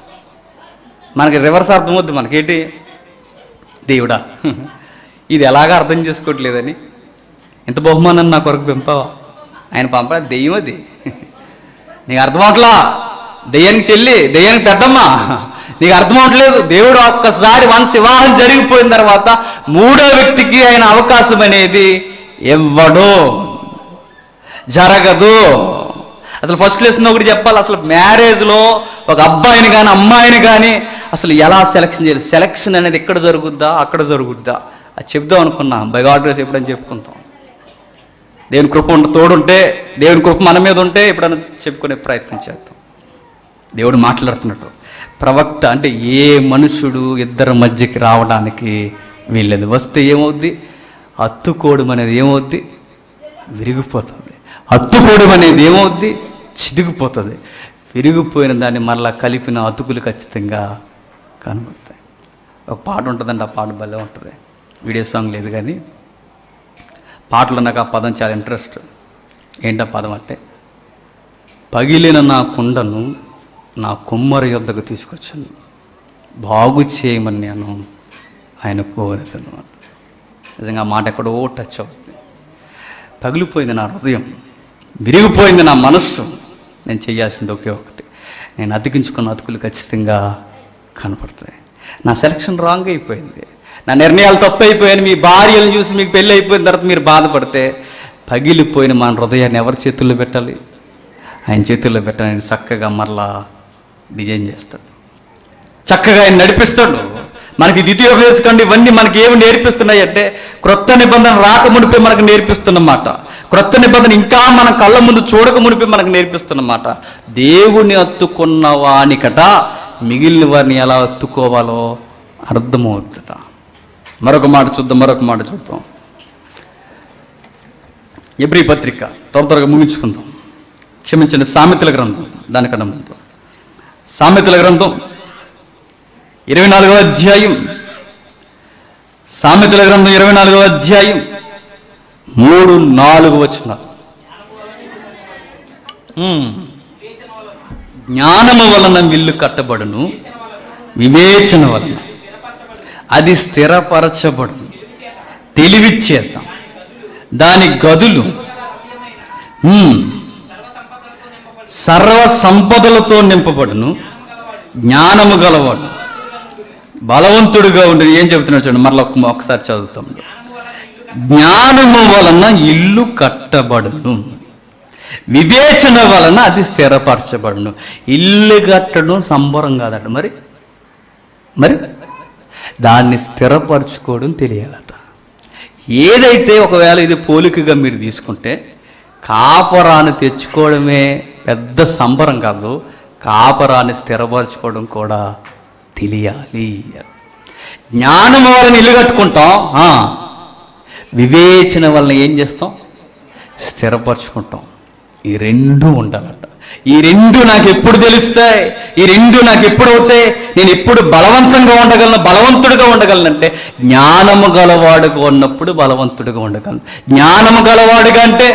మనకి రివర్స్ అర్థమవుద్ది మనకేంటి దేవుడా ఇది ఎలాగ అర్థం చేసుకోవట్లేదని ఇంత బహుమానం నా కొరకు పెంపావా ఆయన పంపడా దెయ్యం అది నీకు అర్థం అవట్లా దెయ్యానికి చెల్లి దెయ్యానికి పెద్దమ్మ నీకు అర్థం అవట్లేదు దేవుడు ఒక్కసారి వన్స్ వివాహం జరిగిపోయిన తర్వాత మూడో వ్యక్తికి ఆయన అవకాశం అనేది ఇవ్వడు జరగదు అసలు ఫస్ట్ లెసన్ ఒకటి చెప్పాలి అసలు మ్యారేజ్లో ఒక అబ్బాయిని కానీ అమ్మాయిని కానీ అసలు ఎలా సెలక్షన్ చేయాలి సెలక్షన్ అనేది ఎక్కడ జరుగుద్దా అక్కడ జరుగుద్దా అది చెప్దాం అనుకున్నా బై గాడ్ గ్రేస్ ఎప్పుడని చెప్పుకుంటాం దేవుని కృప ఉండ తోడుంటే దేవుని కృప మన మీద ఉంటే ఎప్పుడైనా చెప్పుకునే ప్రయత్నం చేద్దాం దేవుడు మాట్లాడుతున్నట్టు ప్రవక్త అంటే ఏ మనుషుడు ఇద్దరి మధ్యకి రావడానికి వీళ్ళది వస్తే ఏమవుద్ది అత్తుకోవడం అనేది ఏమవుద్ది విరిగిపోతుంది అత్తుకోవడం అనేది ఏమవుద్ది చిదిగిపోతుంది విరిగిపోయిన దాన్ని మరలా కలిపిన అతుకులు ఖచ్చితంగా కనబడతాయి ఒక పాట ఉంటుందండి ఆ పాట భలే ఉంటుంది వీడియో సాంగ్ లేదు కానీ పాటలు నాకు ఆ పదం చాలా ఇంట్రెస్ట్ ఏంటా పదం అంటే పగిలిన నా కుండను నా కుమ్మరి యొద్దకు తీసుకొచ్చాను బాగు చేయమని నేను ఆయన కోరేదను నిజంగా ఆ మాట ఎక్కడో టచ్ అవుతుంది పగిలిపోయింది నా హృదయం విరిగిపోయింది నా మనస్సు నేను చేయాల్సింది ఒకే ఒకటి నేను అతికించుకున్న అతుకులు ఖచ్చితంగా కనపడతాయి నా సెలక్షన్ రాంగ్ అయిపోయింది నా నిర్ణయాలు తప్పు అయిపోయాయి మీ భార్యలను చూసి మీకు పెళ్ళి అయిపోయిన తర్వాత మీరు బాధపడితే పగిలిపోయిన మన హృదయాన్ని ఎవరి చేతుల్లో పెట్టాలి ఆయన చేతుల్లో పెట్టాలి ఆయన చక్కగా మరలా డిజైన్ చేస్తాడు చక్కగా ఆయన నడిపిస్తాడు మనకి ద్వితీయోపదేశకండి ఇవన్నీ మనకి ఏమి నేర్పిస్తున్నాయి అంటే క్రొత్త నిబంధన రాక మునిపే మనకు నేర్పిస్తున్నమాట క్రొత్త నిబంధన ఇంకా మన కళ్ళ ముందు చూడక మునిపే మనకు నేర్పిస్తున్నమాట దేవుని అత్తుకున్న వానికట మిగిలిన వారిని ఎలా అత్తుకోవాలో అర్థమవుతుందట మరొక మాట చూద్దాం మరొక మాట చూద్దాం ఎబ్రి పత్రిక త్వర త్వరగా ముగించుకుందాం క్షమించండి సామెతల గ్రంథం దానికన్నా ముందు సామెతల గ్రంథం ఇరవై నాలుగవ అధ్యాయం సామెతల గ్రంథం ఇరవై నాలుగవ అధ్యాయం మూడు నాలుగు వచ్చిన జ్ఞానము వలన విల్లు కట్టబడును వివేచన వలన అది స్థిరపరచబడును తెలివిచ్చేద్దాం దాని గదులు ఉమ్, సర్వ సంపదలతో నింపబడును జ్ఞానము గలవాడు బలవంతుడుగా ఉండి ఏం చెబుతున్నాడు చూడండి మరలా ఒక్క- ఒకసారి చదువుతాం జ్ఞానము వలన ఇల్లు కట్టబడును వివేచన వలన అది స్థిరపరచబడును ఇల్లు కట్టడం సంబరం కాదట మరి మరి దాన్ని స్థిరపరచుకోవడం తెలియాలట ఏదైతే ఒకవేళ ఇది పోలికగా మీరు తీసుకుంటే కాపరాన్ని తెచ్చుకోవడమే పెద్ద సంబరం కాదు కాపరాన్ని స్థిరపరచుకోవడం కూడా తెలియాలి జ్ఞానం వలన ఇల్లు కట్టుకుంటాం ఆ, వివేచన వలన ఏం చేస్తాం స్థిరపరచుకుంటాం ఈ రెండు ఉండాలట ఈ రెండు నాకు ఎప్పుడు తెలుస్తాయి ఈ రెండు నాకు ఎప్పుడు అవుతాయి నేను ఎప్పుడు బలవంతంగా ఉండగలను బలవంతుడిగా ఉండగలనంటే జ్ఞానము గలవాడుగా ఉన్నప్పుడు బలవంతుడిగా ఉండగలను జ్ఞానము గలవాడుగా అంటే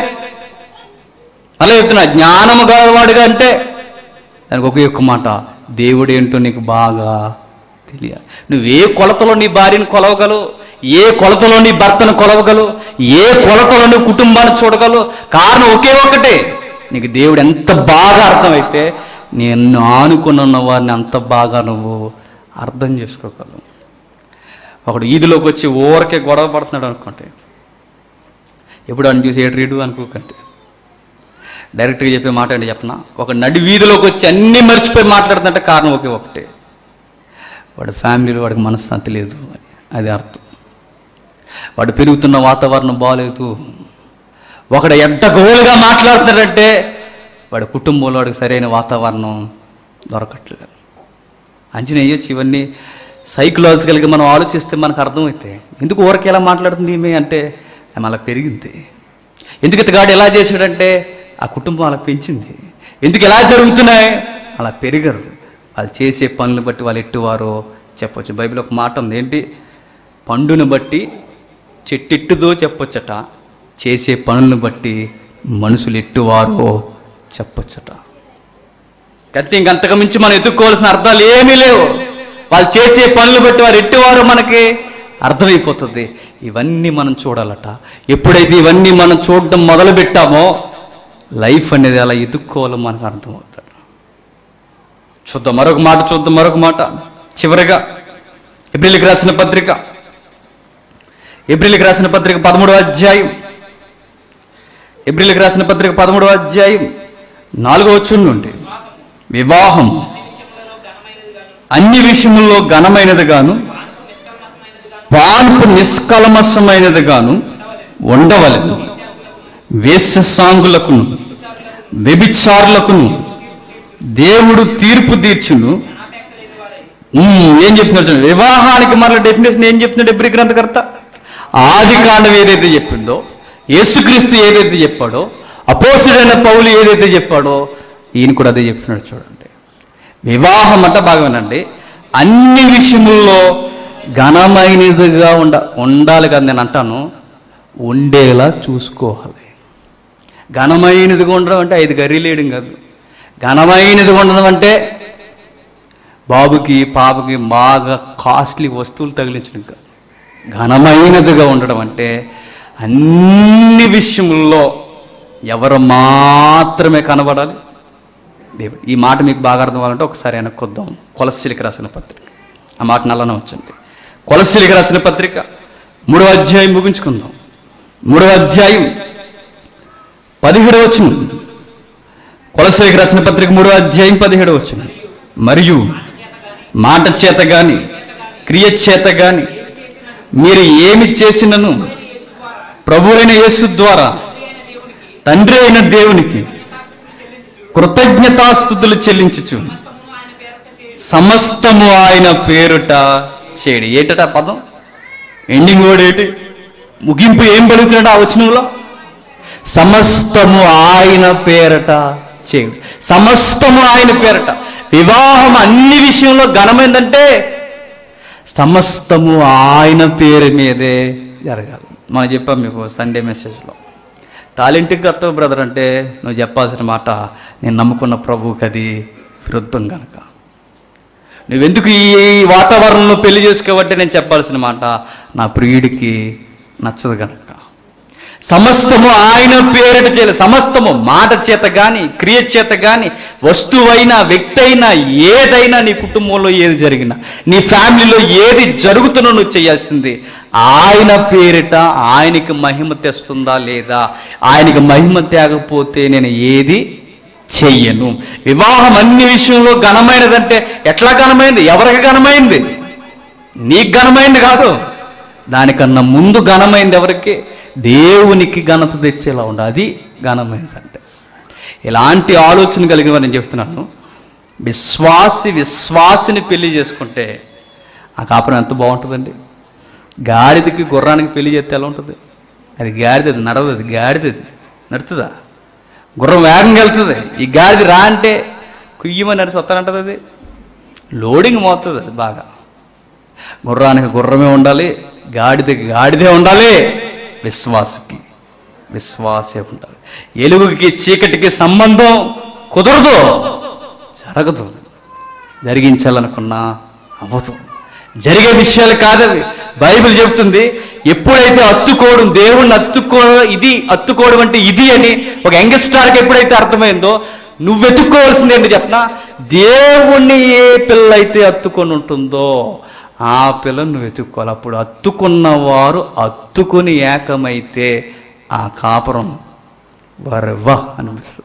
అలా చెప్తున్నా జ్ఞానము గలవాడుగా అంటే దానికి ఒకే ఒక్క మాట దేవుడు ఏంటో నీకు బాగా తెలియాలి నువ్వు ఏ కొలతలో నీ భార్యను కొలవగలవు ఏ కొలతలో నీ భర్తను కొలవగలవు ఏ కొలతలో నీ కుటుంబాన్ని చూడగలవు కారణం ఒకే ఒక్కటే నీకు దేవుడు ఎంత బాగా అర్థమైతే నేను ఆనుకుని ఉన్న వారిని అంత బాగా నువ్వు అర్థం చేసుకోగలవు ఒకడు ఈదిలోకి వచ్చి ఊరకే గొడవ పడుతున్నాడు అనుకోండి ఎప్పుడు అని చూసి ఏడు రీడు అనుకోకండి డైరెక్ట్గా చెప్పే మాట అంటే చెప్పనా ఒక నడి వీధిలోకి వచ్చి అన్నీ మర్చిపోయి మాట్లాడుతుంటే కారణం ఒకే ఒకటే వాడి ఫ్యామిలీలో వాడికి మనశ్శాంతి లేదు అని అది అర్థం వాడు పెరుగుతున్న వాతావరణం బాగాలేదు ఒకడు ఎడ్డగోలుగా మాట్లాడుతున్నాడంటే వాడి కుటుంబంలో వాడికి సరైన వాతావరణం దొరకట్లేదు అంచనా వేయొచ్చు ఇవన్నీ సైకలాజికల్గా మనం ఆలోచిస్తే మనకు అర్థమైతే ఎందుకు ఊరికి ఎలా మాట్లాడుతుంది ఈమె అంటే ఆమె అలా పెరిగింది ఎందుకు ఇతగాడు ఎలా చేశాడంటే ఆ కుటుంబం అలా పెంచింది ఎందుకు ఎలా జరుగుతున్నాయి అలా పెరిగరు వాళ్ళు చేసే పనులు బట్టి వాళ్ళు ఎట్టువారో చెప్పొచ్చు బైబిల్ ఒక మాట ఉంది ఏంటి పండును బట్టి చెట్టెట్టుదో చెప్పొచ్చట చేసే పనులను బట్టి మనుషులు ఎట్టువారో చెప్పొచ్చట కత్తి ఇంకంతకు మించి మనం ఎదుర్కోవాల్సిన అర్థాలు ఏమీ లేవు వాళ్ళు చేసే పనులు బట్టి వారు ఎట్టివారో మనకి అర్థమైపోతుంది ఇవన్నీ మనం చూడాలట ఎప్పుడైతే ఇవన్నీ మనం చూడడం మొదలు పెట్టామో లైఫ్ అనేది అలా ఎదుక్కోవాలో మనకు అర్థమవుతుంది చూద్దాం మరొక మాట చూద్దాం మరొక మాట చివరిగా ఏప్రిల్కి రాసిన పత్రిక ఏప్రిల్కి రాసిన పత్రిక పదమూడవ అధ్యాయం ఏప్రిల్కి రాసిన పత్రిక పదమూడవ అధ్యాయం నాలుగవ వచ్చి నుండి వివాహం అన్ని విషయముల్లో ఘనమైనది గాను పాన్పు నిష్కలమసమైనది గాను ఉండవలెను వేశ్యసాంగులకును వ్యభిచారులకును దేవుడు తీర్పు తీర్చును ఉమ్, ఏం చెప్తున్నాడు చూడండి. వివాహానికి మరల డెఫినేషన్ ఏం చెప్తున్నాడు ఎబ్రి గ్రంథకర్త ఆది కాండం ఏదైతే చెప్పిందో యేసుక్రీస్తు ఏదైతే చెప్పాడో అపోసుడైన పౌలు ఏదైతే చెప్పాడో ఈయన కూడా అదే చెప్తున్నాడు చూడండి వివాహం అంటే బాగా వినండి అన్ని విషయముల్లో ఘనమైనదిగా ఉండ ఉండాలి కదా నేను అంటాను ఉండేలా చూసుకోవాలి ఘనమైనదిగా ఉండడం అంటే ఐదు గర్రీలేయడం కాదు ఘనమైనదిగా ఉండడం అంటే బాబుకి పాపకి బాగా కాస్ట్లీ వస్తువులు తగిలించడం కాదు ఘనమైనదిగా ఉండడం అంటే అన్ని విషయముల్లో ఎవరు మాత్రమే కనబడాలి దేవుడు ఈ మాట మీకు బాగా అర్థం అవ్వాలంటే ఒకసారి వెనక్కొద్దాం కొలస్సిలికి రాసిన పత్రిక ఆ మాట నల్లనే వచ్చింది కొలస్సిలికి రాసిన పత్రిక మూడో అధ్యాయం ముగించుకుందాం మూడో అధ్యాయం పదిహేడవ వచ్చిన కొలసలికి రాసిన పత్రిక మూడో అధ్యాయం పదిహేడవ వచ్చిన మరియు మాట చేత గాని క్రియ చేత గాని మీరు ఏమి చేసినను ప్రభు అయిన యేసు ద్వారా తండ్రి అయిన దేవునికి కృతజ్ఞతాస్థుతులు చెల్లించుచు సమస్తము ఆయన పేరుట చేయడు ఏటట ఆ పదం ఎండింగ్ వర్డ్ ఏంటి ముగింపు ఏం పలుకుతున్నాడు ఆ వచనంలో సమస్తము ఆయన పేరట చేయుడు సమస్తము ఆయన పేరట వివాహం అన్ని విషయంలో ఘనమైందంటే సమస్తము ఆయన పేరు మీదే జరగాలి మనం చెప్పాం మీకు సండే మెసేజ్లో టాలెంట్కి కట్టవు బ్రదర్ అంటే నువ్వు చెప్పాల్సిన మాట నేను నమ్ముకున్న ప్రభువుకి అది విరుద్ధం కనుక నువ్వెందుకు ఈ వాతావరణంలో పెళ్లి చేసుకోబట్టి నేను చెప్పాల్సిన మాట నా ప్రియుడికి నచ్చదు కనుక సమస్తము ఆయన పేరిట చేయలేదు సమస్తము మాట చేత గాని క్రియ చేత గాని వస్తువైనా వ్యక్తి అయినా ఏదైనా నీ కుటుంబంలో ఏది జరిగినా నీ ఫ్యామిలీలో ఏది జరుగుతున్నా నువ్వు చేయాల్సింది ఆయన పేరిట ఆయనకి మహిమ తెస్తుందా లేదా ఆయనకి మహిమ తేకపోతే నేను ఏది చెయ్యను వివాహం అన్ని విషయంలో ఘనమైనదంటే ఎట్లా ఘనమైంది ఎవరికి ఘనమైంది నీకు ఘనమైంది కాదు దానికన్నా ముందు ఘనమైంది ఎవరికి దేవునికి ఘనత తెచ్చేలా ఉండాలి అది ఘనమైనది అంటే ఇలాంటి ఆలోచన కలిగిన నేను చెప్తున్నాను విశ్వాసి విశ్వాసిని పెళ్లి చేసుకుంటే ఆ కాపురం ఎంత బాగుంటుందండి గాడిదకి గుర్రానికి పెళ్లి చేస్తే ఎలా ఉంటుంది అది గాడిద అది నడవదు అది గాడిద అది నడుతుందా గుర్రం వేగంగా వెళ్తుంది ఈ గాడిద రా అంటే కుయ్యమని నడిచి వస్తానంటది అది లోడింగ్ మోస్తుంది అది బాగా గుర్రానికి గుర్రమే ఉండాలి గాడిదకి గాడిదే ఉండాలి విశ్వాసకి విశ్వాసే ఉండాలి ఎలుగుకి చీకటికి సంబంధం కుదరదు జరగదు జరిగించాలనుకున్నా అవ్వదు జరిగే విషయాలు కాదవి బైబిల్ చెప్తుంది ఎప్పుడైతే అత్తుకోవడం దేవుణ్ణి అత్తుకో ఇది అత్తుకోవడం అంటే ఇది అని ఒక యంగ్స్టార్కి ఎప్పుడైతే అర్థమైందో నువ్వు వెతుక్కోవాల్సింది ఏంటి చెప్పనా దేవుణ్ణి ఏ పిల్ల అయితే అత్తుకొని ఉంటుందో ఆ పిల్లను నువ్వు వెతుక్కోవాలి అప్పుడు అత్తుకున్నవారు అత్తుకుని ఏకమైతే ఆ కాపురం వరవ్వ అనిపిస్తుంది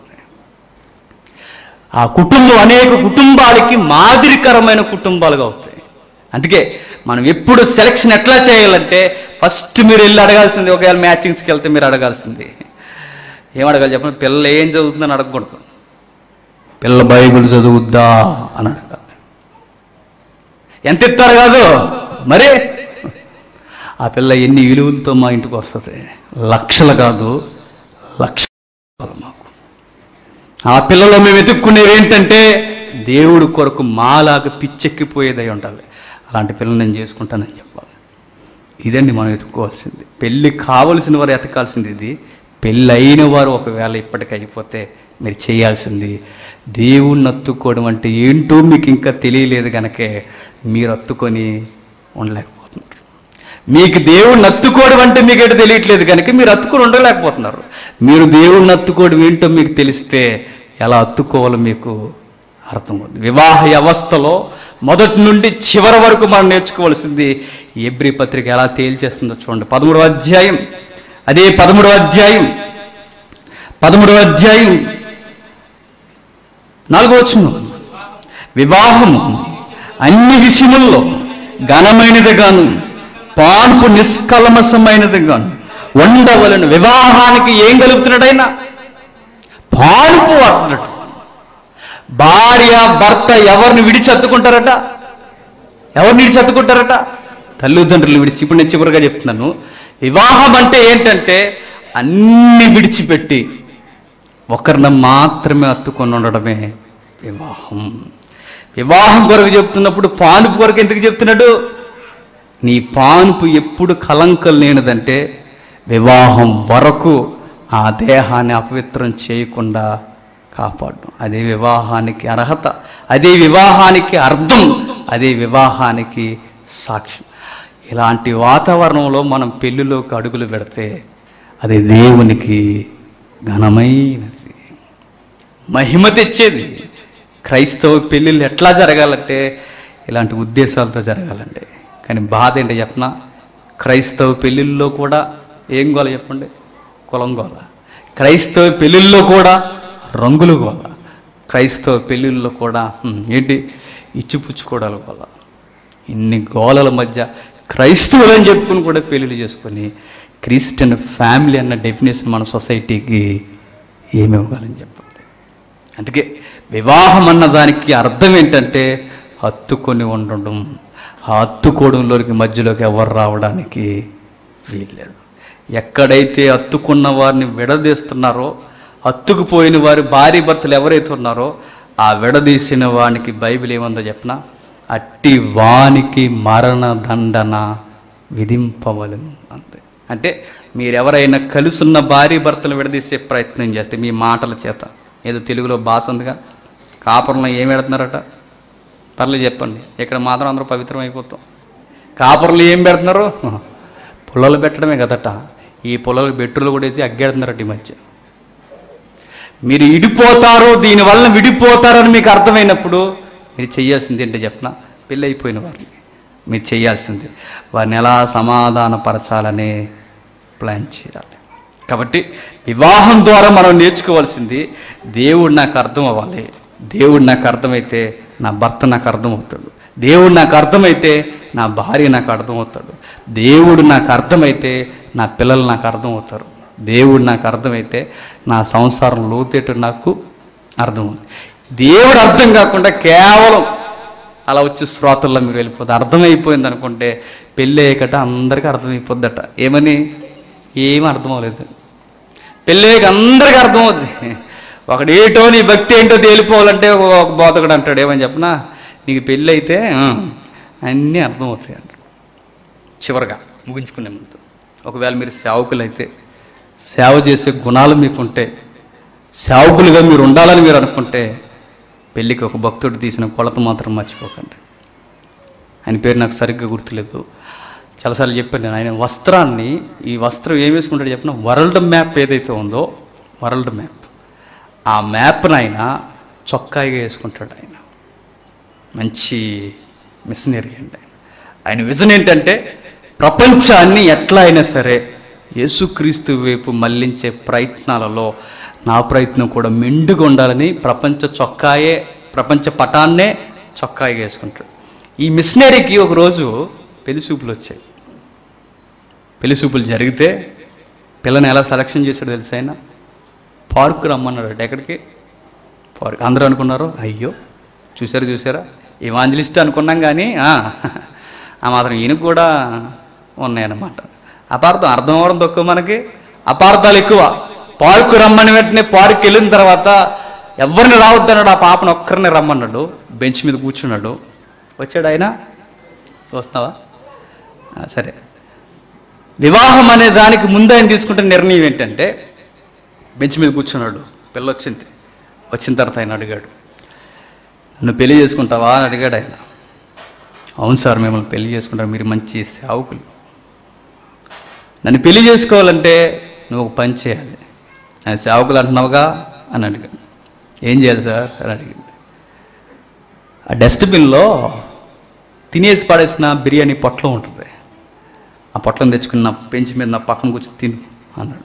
ఆ కుటుంబం అనేక కుటుంబాలకి మాదిరికరమైన కుటుంబాలుగా అవుతాయి అందుకే మనం ఎప్పుడు సెలక్షన్ ఎట్లా చేయాలంటే ఫస్ట్ మీరు వెళ్ళి అడగాల్సింది ఒకవేళ మ్యాచింగ్స్కి వెళ్తే మీరు అడగాల్సింది ఏం అడగాలి చెప్పండి పిల్ల ఏం చదువుతుందని అడగకూడదు పిల్ల బైబిల్ చదువుద్దా అని అడగాలి ఎంత ఇస్తారు కాదు మరి ఆ పిల్ల ఎన్ని విలువలతో మా ఇంటికి వస్తుంది లక్షలు కాదు లక్షలు మాకు ఆ పిల్లలో మేము వెతుక్కునేవి ఏంటంటే దేవుడు కొరకు మాలాగా పిచ్చెక్కిపోయేదై ఉండాలి అలాంటి పిల్లలు నేను చేసుకుంటానని చెప్పాలి ఇదండి మనం వెతుక్కోవాల్సింది పెళ్ళి కావలసిన వారు ఎతకాల్సింది ఇది పెళ్ళి అయిన వారు ఒకవేళ ఇప్పటికి అయిపోతే మీరు చేయాల్సింది దేవుణ్ణి అత్తుకోవడం అంటే ఏంటో మీకు ఇంకా తెలియలేదు కనుకే మీరు అత్తుకొని ఉండలేకపోతున్నారు మీకు దేవుణ్ణి అత్తుకోవడం అంటే మీకు ఏంటో తెలియట్లేదు కనుక మీరు అత్తుకొని ఉండలేకపోతున్నారు మీరు దేవుణ్ణి అత్తుకోవడం ఏంటో మీకు తెలిస్తే ఎలా అత్తుకోవాలో మీకు అర్థమవుతుంది వివాహ వ్యవస్థలో మొదటి నుండి చివరి వరకు మనం నేర్చుకోవాల్సింది ఎబ్రి పత్రిక ఎలా తేల్చేస్తుందో చూడండి పదమూడవ అధ్యాయం అదే పదమూడవ అధ్యాయం పదమూడవ అధ్యాయం నాలుగో వచ్చును వివాహము అన్ని విషయముల్లో ఘనమైనది గాను పాన్పు నిష్కల్మసమైనది గాను ఉండవలను వివాహానికి ఏం కలుపుతున్నాడైనా పాన్పు అంటున్నాడు భార్య భర్త ఎవరిని విడిచి అత్తుకుంటారట ఎవరిని విడిచి అత్తుకుంటారట తల్లిదండ్రులు విడిచి ఇప్పుడు నేను చివరిగా చెప్తున్నాను వివాహం అంటే ఏంటంటే అన్ని విడిచిపెట్టి ఒకరిని మాత్రమే అత్తుకొని ఉండడమే వివాహం వివాహం కొరకు చెప్తున్నప్పుడు పానుపు కొరకు ఎందుకు చెప్తున్నాడు నీ పానుపు ఎప్పుడు కలంకం లేనిదంటే వివాహం వరకు ఆ దేహాన్ని అపవిత్రం చేయకుండా కాపాడు అదే వివాహానికి అర్హత అదే వివాహానికి అర్థం అదే వివాహానికి సాక్ష్యం ఇలాంటి వాతావరణంలో మనం పెళ్లిలోకి అడుగులు పెడితే అది దేవునికి ఘనమైనది మహిమ తెచ్చేది క్రైస్తవ పెళ్ళిళ్ళు ఎట్లా జరగాలంటే ఇలాంటి ఉద్దేశాలతో జరగాలండి కానీ బాధ ఏంటి చెప్పనా క్రైస్తవ పెళ్ళిళ్ళలో కూడా ఏం గోల చెప్పండి కులం గోల క్రైస్తవ పెళ్ళిళ్ళలో కూడా రంగులు గోల క్రైస్తవ పెళ్ళిళ్ళలో కూడా హ్మ్, ఏంటి ఇచ్చిపుచ్చుకోవడాలు గోల ఇన్ని గోలల మధ్య క్రైస్తవులు అని చెప్పుకుని కూడా పెళ్ళిళ్ళు చేసుకొని క్రిస్టియన్ ఫ్యామిలీ అన్న డెఫినేషన్ మన సొసైటీకి ఏమి ఇవ్వాలని చెప్పండి అందుకే వివాహం అన్న దానికి అర్థం ఏంటంటే హత్తుకొని ఉండడం ఆ హత్తుకోవడంలోకి మధ్యలోకి ఎవరు రావడానికి వీల్లేదు ఎక్కడైతే హత్తుకున్న వారిని విడదీస్తున్నారో హత్తుకుపోయిన వారి భార్య భర్తలు ఎవరైతే ఉన్నారో ఆ విడదీసిన వానికి బైబిల్ ఏముందో చెప్పిన అట్టి వానికి మరణ దండన విధింపవలను అంతే అంటే మీరెవరైనా కలుసున్న భార్య భర్తలు విడదీసే ప్రయత్నం చేస్తే మీ మాటల చేత ఏదో తెలుగులో భాష ఉందిగా కాపురంలో ఏం పెడుతున్నారట పర్లేదు చెప్పండి ఇక్కడ మాత్రం అందరూ పవిత్రం అయిపోతాం కాపురంలో ఏం పెడుతున్నారు పుల్లలు పెట్టడమే కదట ఈ పుల్లలు బెట్టులు కూడా వేసి అగ్గెడుతున్నారట ఈ మధ్య మీరు ఇడిపోతారు దీనివల్ల విడిపోతారని మీకు అర్థమైనప్పుడు మీరు చేయాల్సింది ఏంటో చెప్పిన పెళ్ళి అయిపోయిన వారిని మీరు చేయాల్సింది వారిని ఎలా సమాధానపరచాలనే ప్లాన్ చేయాలి కాబట్టి వివాహం ద్వారా మనం నేర్చుకోవాల్సింది దేవుడు నాకు అర్థం అవ్వాలి దేవుడు నాకు అర్థమైతే నా భర్త నాకు అర్థమవుతాడు దేవుడు నాకు అర్థమైతే నా భార్య నాకు అర్థమవుతాడు దేవుడు నాకు అర్థమైతే నా పిల్లలు నాకు అర్థమవుతారు దేవుడు నాకు అర్థమైతే నా సంసారం లోతేటు నాకు అర్థమవుతుంది దేవుడు అర్థం కాకుండా కేవలం అలా వచ్చి శ్రోతల్లో మీరు వెళ్ళిపోతారు అర్థమైపోయింది అనుకుంటే పెళ్ళి అయ్యకట అందరికీ అర్థమైపోద్దట ఏమని ఏమీ అర్థం అవ్వలేదు పెళ్ళి అయ్యాక అందరికీ అర్థమవుద్ది ఒకడు ఏటో నీ భక్తి ఏంటో తేలిపోవాలంటే ఒక బోధకుడు అంటాడు ఏమని చెప్పనా నీకు పెళ్ళి అయితే ఆ, అన్నీ అర్థమవుతాయి అంటాడు చివరగా ముగించుకునే ముందు ఒకవేళ మీరు సేవకులైతే సేవ చేసే గుణాలు మీకుంటే సేవకులుగా మీరు ఉండాలని మీరు అనుకుంటే పెళ్ళికి ఒక భక్తుడు తీసిన కొలత మాత్రం మర్చిపోకండి ఆయన పేరు నాకు సరిగ్గా గుర్తులేదు చాలాసార్లు చెప్పాను నేను ఆయన వస్త్రాన్ని ఈ వస్త్రం ఏం వేసుకుంటాడు చెప్పిన వరల్డ్ మ్యాప్ ఏదైతే ఉందో వరల్డ్ మ్యాప్ ఆ మ్యాప్ని ఆయన చొక్కాయిగా వేసుకుంటాడు ఆయన మంచి మిషనరీ అండి ఆయన ఆయన విజన్ ఏంటంటే ప్రపంచాన్ని ఎట్లా అయినా సరే యేసుక్రీస్తు వైపు మళ్లించే ప్రయత్నాలలో నా ప్రయత్నం కూడా మెండుగా ఉండాలని ప్రపంచ చొక్కాయే ప్రపంచ పటాన్నే చొక్కాయిగా వేసుకుంటాడు ఈ మిషనరీకి ఒకరోజు పెళ్లి చూపులు వచ్చాయి పెళ్లి చూపులు జరిగితే పిల్లని ఎలా సెలక్షన్ చేశాడు తెలుసా ఆయన పార్క్ రమ్మన్నాడు ఎక్కడికి పార్క్ అందరూ అనుకున్నారు అయ్యో చూసారా చూసారా ఇవాంజలిస్ట్ అనుకున్నాం కానీ ఆ, ఆ మాత్రం ఈయనకు కూడా ఉన్నాయన్నమాట అపార్థం అర్థం అవ్వడం తక్కువ మనకి అపార్థాలు ఎక్కువ పార్కు రమ్మని వెంటనే పార్క్ వెళ్ళిన తర్వాత ఎవరిని రావద్దన్నాడు ఆ పాపను ఒక్కరిని రమ్మన్నాడు బెంచ్ మీద కూర్చున్నాడు వచ్చాడు ఆయన వస్తావా ఆ, సరే వివాహం అనే దానికి ముందు ఆయన తీసుకుంటున్న నిర్ణయం ఏంటంటే బెంచ్ మీద కూర్చున్నాడు పిల్ల వచ్చింది వచ్చిన తర్వాత ఆయన అడిగాడు నన్ను పెళ్లి చేసుకుంటావా అని అడిగాడు ఆయన అవును సార్ మిమ్మల్ని పెళ్లి చేసుకుంటారు మీరు మంచి సేవకులు నన్ను పెళ్లి చేసుకోవాలంటే నువ్వు ఒక పని చేయాలి నేను సేవకులు అంటున్నావుగా అని అడిగాడు ఏం చేయాలి సార్ అని అడిగింది ఆ డస్ట్బిన్లో తినేసి పడేసిన బిర్యానీ పొట్లం ఉంటుంది ఆ పొట్లం తెచ్చుకుని నా పెంచి మీద నా పక్కన కూర్చొని తిను అన్నాడు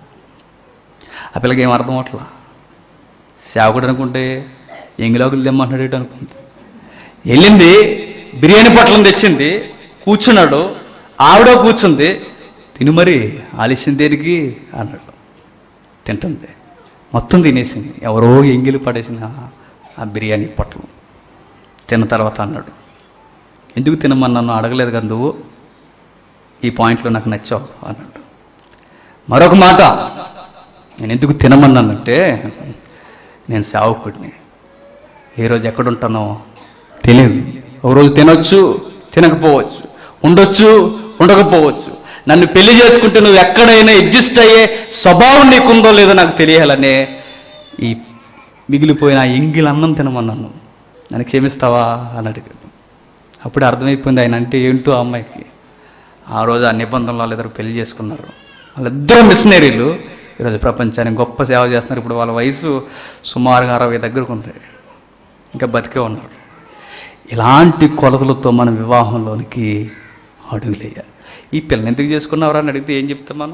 ఆ పిల్లకి ఏం అర్థం అవట్లా సేవకుడు అనుకుంటే ఎంగిలోకులు తెమ్మంటున్నాడు ఏంటి అనుకుంది వెళ్ళింది బిర్యానీ పొట్లం తెచ్చింది కూర్చున్నాడు ఆవిడ కూర్చుంది తిను మరి ఆలస్యం దేనికి అన్నాడు తింటుంది మొత్తం తినేసింది ఎవరో ఎంగిలి పడేసిన ఆ బిర్యానీ పొట్లం తిన్న తర్వాత అన్నాడు ఎందుకు తినమని నన్ను అడగలేదు కదా నువ్వు ఈ పాయింట్లో నాకు నచ్చావు అన్నాడు మరొక మాట నేను ఎందుకు తినమన్నానంటే నేను సేవకుడిని ఏ రోజు ఎక్కడుంటానో తెలియదు ఒక రోజు తినొచ్చు తినకపోవచ్చు ఉండొచ్చు ఉండకపోవచ్చు నన్ను పెళ్లి చేసుకుంటే నువ్వు ఎక్కడైనా అడ్జస్ట్ అయ్యే స్వభావం నీకుందో లేదో నాకు తెలియాలనే ఈ మిగిలిపోయిన ఆ ఎంగిల్ అన్నం తినమన్నాను నన్ను క్షమిస్తావా అని అడిగాడు అప్పుడు అర్థమైపోయింది ఆయన అంటే ఏంటో ఆ అమ్మాయికి ఆ రోజు ఆ నిబంధనలు వాళ్ళిద్దరు పెళ్లి చేసుకున్నారు వాళ్ళిద్దరు మిషనరీలు ఈరోజు ప్రపంచానికి గొప్ప సేవ చేస్తున్నారు ఇప్పుడు వాళ్ళ వయసు సుమారుగా అరవై దగ్గరకు ఉంది ఇంకా బతికే ఉన్నారు ఇలాంటి కొలతలతో మన వివాహంలోనికి అడుగులేయాలి ఈ పిల్లని ఎందుకు చేసుకున్నావురా అని అడిగితే ఏం చెప్తాం మనం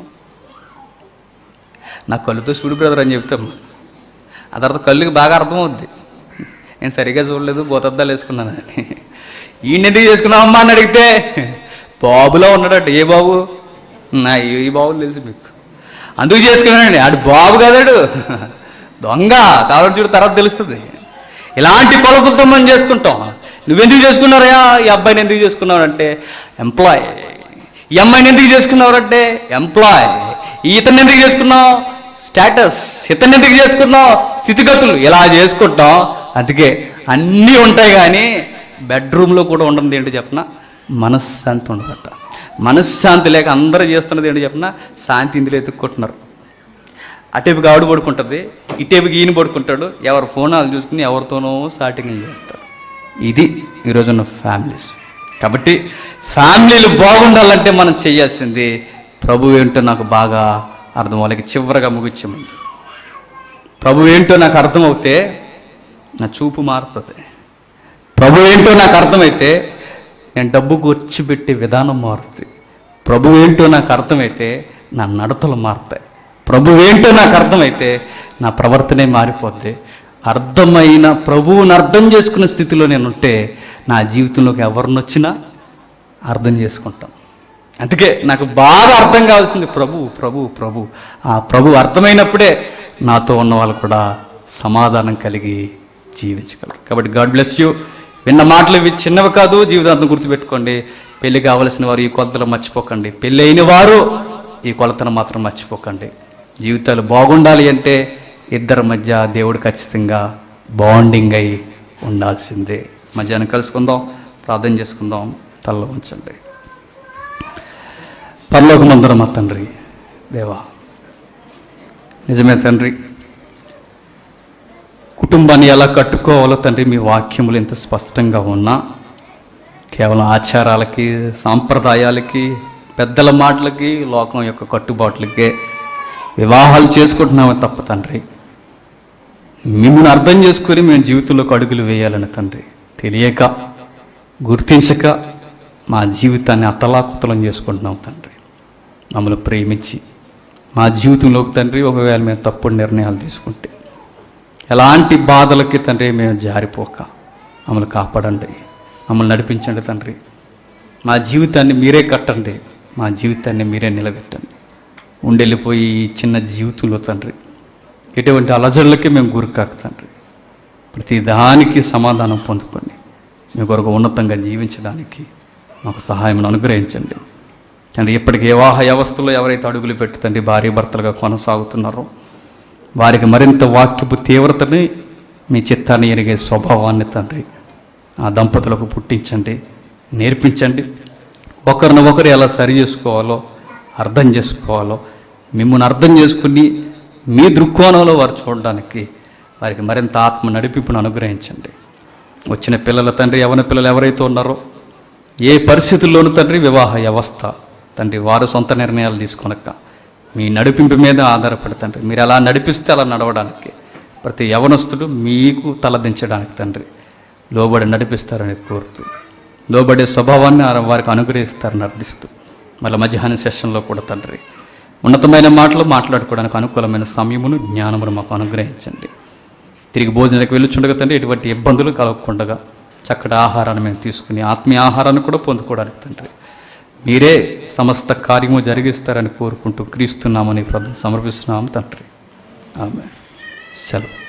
నా కళ్ళుతో చూడు బ్రదర్ అని చెప్తాం ఆ తర్వాత కళ్ళుకి బాగా అర్థమవుద్ది నేను సరిగా చూడలేదు బోతద్దాలు వేసుకున్నాను అని ఈయన ఎందుకు చేసుకున్నావు అమ్మా అని అడిగితే బాబులో ఉన్నాడట ఏ బాబు నా ఈ- ఈ బాబులు తెలుసు మీకు అందుకు చేసుకున్నాడండి ఆడు బాబు కదాడు దొంగ కాబట్టి చూడు తర్వాత తెలుస్తుంది ఇలాంటి కొలతలతో మనం చేసుకుంటాం నువ్వెందుకు చేసుకున్నారయ్యా ఈ అబ్బాయిని ఎందుకు చేసుకున్నావు అంటే ఎంప్లాయ్ ఈ అమ్మాయిని ఎందుకు చేసుకున్నావు ఎంప్లాయ్ ఇతన్ని ఎందుకు చేసుకున్నావు స్టేటస్ ఇతన్ని ఎందుకు చేసుకున్నావు స్థితిగతులు ఇలా చేసుకుంటాం అందుకే అన్నీ ఉంటాయి కానీ బెడ్రూమ్లో కూడా ఉండదు ఏంటి చెప్పిన మనశ్శాంతి ఉండదట మనశ్శాంతి లేక అందరూ చేస్తున్నది ఏంటి చెప్పిన శాంతి ఇందులో ఎత్తుక్కుంటున్నారు అటేపుకి ఆవిడ పడుకుంటుంది ఇటేపుకి ఈయన పడుకుంటాడు ఎవరు ఫోన్ వాళ్ళు చూసుకుని ఎవరితోనో స్టార్టింగ్ చేస్తారు ఇది ఈరోజున్న ఫ్యామిలీస్ కాబట్టి ఫ్యామిలీలు బాగుండాలంటే మనం చేయాల్సింది ప్రభు ఏంటో నాకు బాగా అర్థం వాళ్ళకి చివరగా ముగించమంది ప్రభు ఏంటో నాకు అర్థమవుతే నా చూపు మారుతుంది ప్రభు ఏంటో నాకు అర్థమైతే నేను డబ్బు కూర్చిపెట్టే విధానం మారుతుంది ప్రభు ఏంటో నాకు అర్థమైతే నా నడతలు మారుతాయి ప్రభు ఏంటో నాకు అర్థమైతే నా ప్రవర్తనే మారిపోద్ది అర్థమైన ప్రభువుని అర్థం చేసుకున్న స్థితిలో నేను ఉంటే నా జీవితంలోకి ఎవరినొచ్చినా అర్థం చేసుకుంటాం అందుకే నాకు బాగా అర్థం కావాల్సింది ప్రభు ప్రభు ప్రభు ఆ ప్రభు అర్థమైనప్పుడే నాతో ఉన్న వాళ్ళు కూడా సమాధానం కలిగి జీవించగలరు కాబట్టి గాడ్ బ్లెస్ యూ విన్న మాటలు ఇవి చిన్నవి కాదు జీవితాంతం గుర్తుపెట్టుకోండి పెళ్లి కావలసిన వారు ఈ కొలతలు మర్చిపోకండి పెళ్ళి అయిన వారు ఈ కొలతను మాత్రం మర్చిపోకండి జీవితాలు బాగుండాలి అంటే ఇద్దరి మధ్య దేవుడు ఖచ్చితంగా బాండింగ్ అయి ఉండాల్సిందే మధ్యాహ్నం కలుసుకుందాం ప్రార్థన చేసుకుందాం తలలో ఉంచండి పరలోకమందరం మా తండ్రి దేవా నిజమే తండ్రి కుటుంబాన్ని ఎలా కట్టుకోవాలో తండ్రి మీ వాక్యములు ఎంత స్పష్టంగా ఉన్నా కేవలం ఆచారాలకి సాంప్రదాయాలకి పెద్దల మాటలకి లోకం యొక్క కట్టుబాట్లకే వివాహాలు చేసుకుంటున్నామే తప్ప తండ్రి మిమ్మల్ని అర్థం చేసుకొని మేము జీవితంలోకి అడుగులు వేయాలని తండ్రి తెలియక గుర్తించక మా జీవితాన్ని అతలాకుతలం చేసుకుంటున్నాం తండ్రి మమ్మల్ని ప్రేమించి మా జీవితంలోకి తండ్రి ఒకవేళ మేము తప్పుడు నిర్ణయాలు తీసుకుంటే ఎలాంటి బాధలకి తండ్రి మేము జారిపోక మమ్మల్ని కాపాడండి మమ్మల్ని నడిపించండి తండ్రి మా జీవితాన్ని మీరే కట్టండి మా జీవితాన్ని మీరే నిలబెట్టండి ఉండెళ్ళిపోయి ఈ చిన్న జీవితంలో తండ్రి ఎటువంటి అలజడులకి మేము గురికాక తండ్రి ప్రతి దానికి సమాధానం పొందుకొని మీ కొరకు ఉన్నతంగా జీవించడానికి మాకు సహాయం అనుగ్రహించండి తండ్రి ఇప్పటికి వివాహ వ్యవస్థలో ఎవరైతే అడుగులు పెట్టి తండ్రి భార్య భర్తలుగా కొనసాగుతున్నారో వారికి మరింత వాక్యపు తీవ్రతని మీ చిత్తాన్ని ఎరిగే స్వభావాన్ని తండ్రి ఆ దంపతులకు పుట్టించండి నేర్పించండి ఒకరిని ఒకరు ఎలా సరి చేసుకోవాలో అర్థం చేసుకోవాలో మిమ్మల్ని అర్థం చేసుకుని మీ దృక్కోణంలో వారు చూడడానికి వారికి మరింత ఆత్మ నడిపింపును అనుగ్రహించండి వచ్చిన పిల్లల తండ్రి యవన పిల్లలు ఎవరైతే ఉన్నారో ఏ పరిస్థితుల్లోనూ తండ్రి వివాహ వ్యవస్థ తండ్రి వారు సొంత నిర్ణయాలు తీసుకొనక మీ నడిపింపు మీద ఆధారపడి తండ్రి మీరు ఎలా నడిపిస్తే అలా నడవడానికి ప్రతి యవనస్తుడు మీకు తలదించడానికి తండ్రి లోబడి నడిపిస్తారని కోరుతూ లోబడే స్వభావాన్ని ఆ- వారికి అనుగ్రహిస్తారని అర్థిస్తూ మళ్ళీ మధ్యాహ్న సెషన్లో కూడా తండ్రి ఉన్నతమైన మాటలు మాట్లాడుకోవడానికి అనుకూలమైన సమయమును జ్ఞానమును మాకు అనుగ్రహించండి తిరిగి భోజనానికి వెళ్ళుచుండగా తండ్రి ఎటువంటి ఇబ్బందులు కలగకుండా చక్కటి ఆహారాన్ని మేము తీసుకుని ఆత్మీయ ఆహారాన్ని కూడా పొందుకోవడానికి తండ్రి మీరే సమస్త కార్యము జరిగిస్తారని కోరుకుంటూ క్రీస్తున్నామని ప్రార్థన సమర్పిస్తున్నాము తండ్రి ఆమె సెలవు